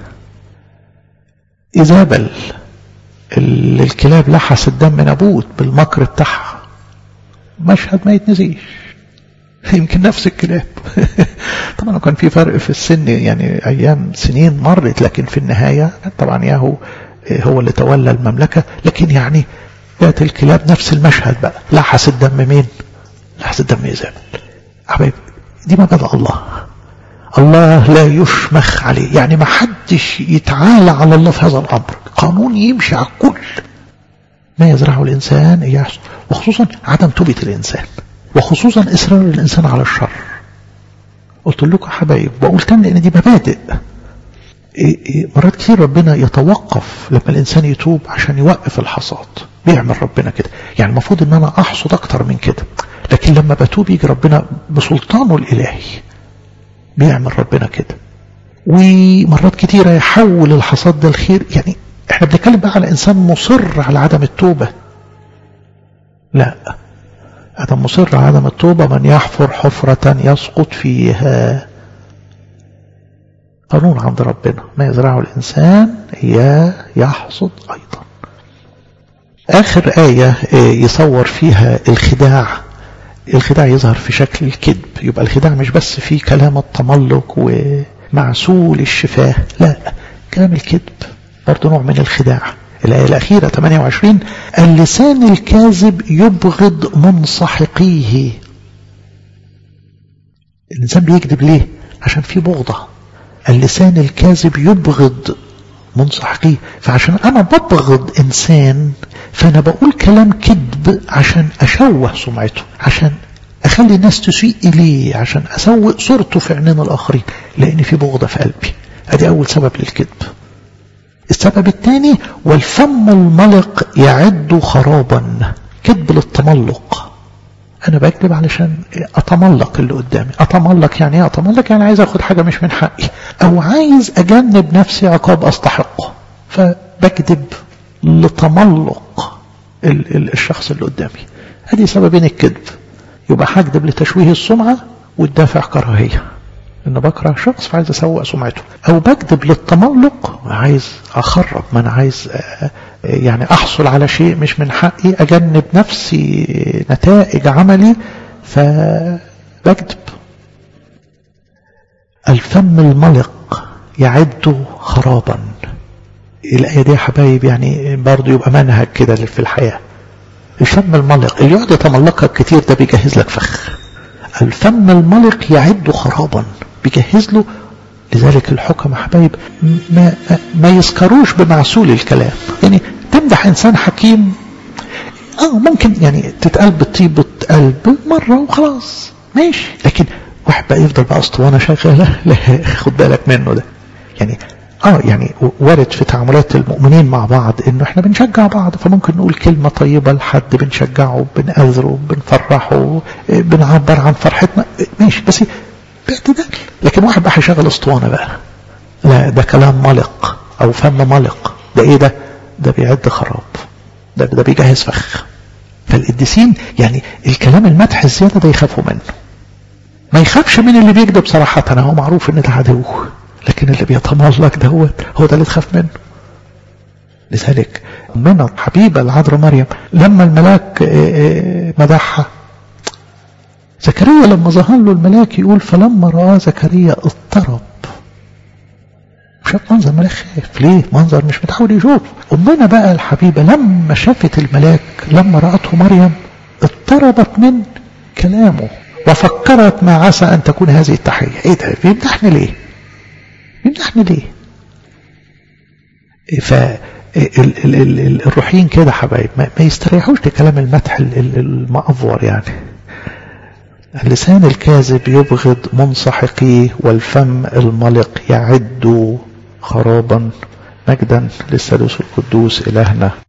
إيزابل اللي الكلاب لحست دم نابوت بالمكر بتاعها مشهد ما يتنسيش يمكن نفس الكلاب طبعا كان في فرق في السن يعني ايام سنين مرت لكن في النهايه طبعا ياهو هو اللي تولى المملكه لكن يعني جاءت الكلاب نفس المشهد بقى لحس الدم مين؟ لحس الدم ايزابل حبايب دي مبادئ الله الله لا يشمخ عليه يعني ما حدش يتعالى على الله في هذا الامر قانون يمشي على الكل ما يزرعه الانسان يحصل وخصوصا عدم توبه الانسان وخصوصا اصرار الانسان على الشر قلت لكم حبايب بقول تاني ان دي مبادئ إيه إيه مرات كتير ربنا يتوقف لما الانسان يتوب عشان يوقف الحصاد بيعمل ربنا كده يعني المفروض ان انا احصد اكتر من كده لكن لما بتوب يجي ربنا بسلطانه الالهي بيعمل ربنا كده ومرات كتيرة يحول الحصاد ده الخير يعني احنا بنتكلم بقى على انسان مصر على عدم التوبة لا هذا مصر على عدم التوبة من يحفر حفرة يسقط فيها قانون عند ربنا ما يزرعه الإنسان إياه يحصد أيضا آخر آية يصور فيها الخداع الخداع يظهر في شكل الكذب يبقى الخداع مش بس في كلام التملق ومعسول الشفاه لا كلام الكذب برضه نوع من الخداع الآية الأخيرة 28 اللسان الكاذب يبغض منصحقيه الإنسان بيكذب ليه عشان في بغضة اللسان الكاذب يبغض منصحقيه فعشان أنا ببغض إنسان فأنا بقول كلام كذب كذب عشان أشوه سمعته عشان أخلي الناس تسيء إليه عشان أسوء صورته في عينين الآخرين لأن في بغضة في قلبي أدي أول سبب للكذب السبب الثاني والفم الملق يعد خرابا كذب للتملق أنا بكذب علشان أتملق اللي قدامي أتملق يعني إيه أتملق يعني عايز أخد حاجة مش من حقي أو عايز أجنب نفسي عقاب أستحقه فبكذب لتملق الشخص اللي قدامي هذه سببين الكذب يبقى هكذب لتشويه السمعة والدافع كراهية ان بكره شخص فعايز اسوء سمعته او بكذب للتملق عايز اخرب ما انا عايز يعني احصل على شيء مش من حقي اجنب نفسي نتائج عملي فبكذب الفم الملق يعد خرابا الآية دي يا حبايب يعني برضه يبقى منهج كده في الحياة الفم الملق اللي يقعد يتملقك كتير ده بيجهز لك فخ الفم الملق يعد خرابا بيجهز له لذلك الحكم يا حبايب ما, ما يذكروش بمعسول الكلام يعني تمدح إنسان حكيم اه ممكن يعني تتقال بطيبة قلب مرة وخلاص ماشي لكن واحد بقى يفضل بقى اسطوانة شغالة لا خد بالك منه ده يعني اه يعني وارد في تعاملات المؤمنين مع بعض انه احنا بنشجع بعض فممكن نقول كلمة طيبة لحد بنشجعه بنأذره بنفرحه بنعبر عن فرحتنا ماشي بس باعتدال لكن واحد بقى هيشغل اسطوانة بقى لا ده كلام ملق او فم ملق ده ايه ده ده بيعد خراب ده, ده بيجهز فخ فالقديسين يعني الكلام المدح الزيادة ده يخافوا منه ما يخافش من اللي بيكذب صراحة هو معروف ان ده عدو لكن اللي بيتملق دوت هو ده اللي تخاف منه لذلك من حبيبة العذراء مريم لما الملاك مدحها زكريا لما ظهر له الملاك يقول فلما رأى زكريا اضطرب شاف منظر ملاك خاف ليه منظر مش متعود يشوف أمنا بقى الحبيبة لما شافت الملاك لما رأته مريم اضطربت من كلامه وفكرت ما عسى أن تكون هذه التحية ايه ده بيمدحني ليه بيمدحني ليه ف الروحيين كده حبايب ما يستريحوش لكلام المدح المأفور يعني اللسان الكاذب يبغض منصحقيه والفم الملق يعد خرابا مجدا للثالوث القدوس إلهنا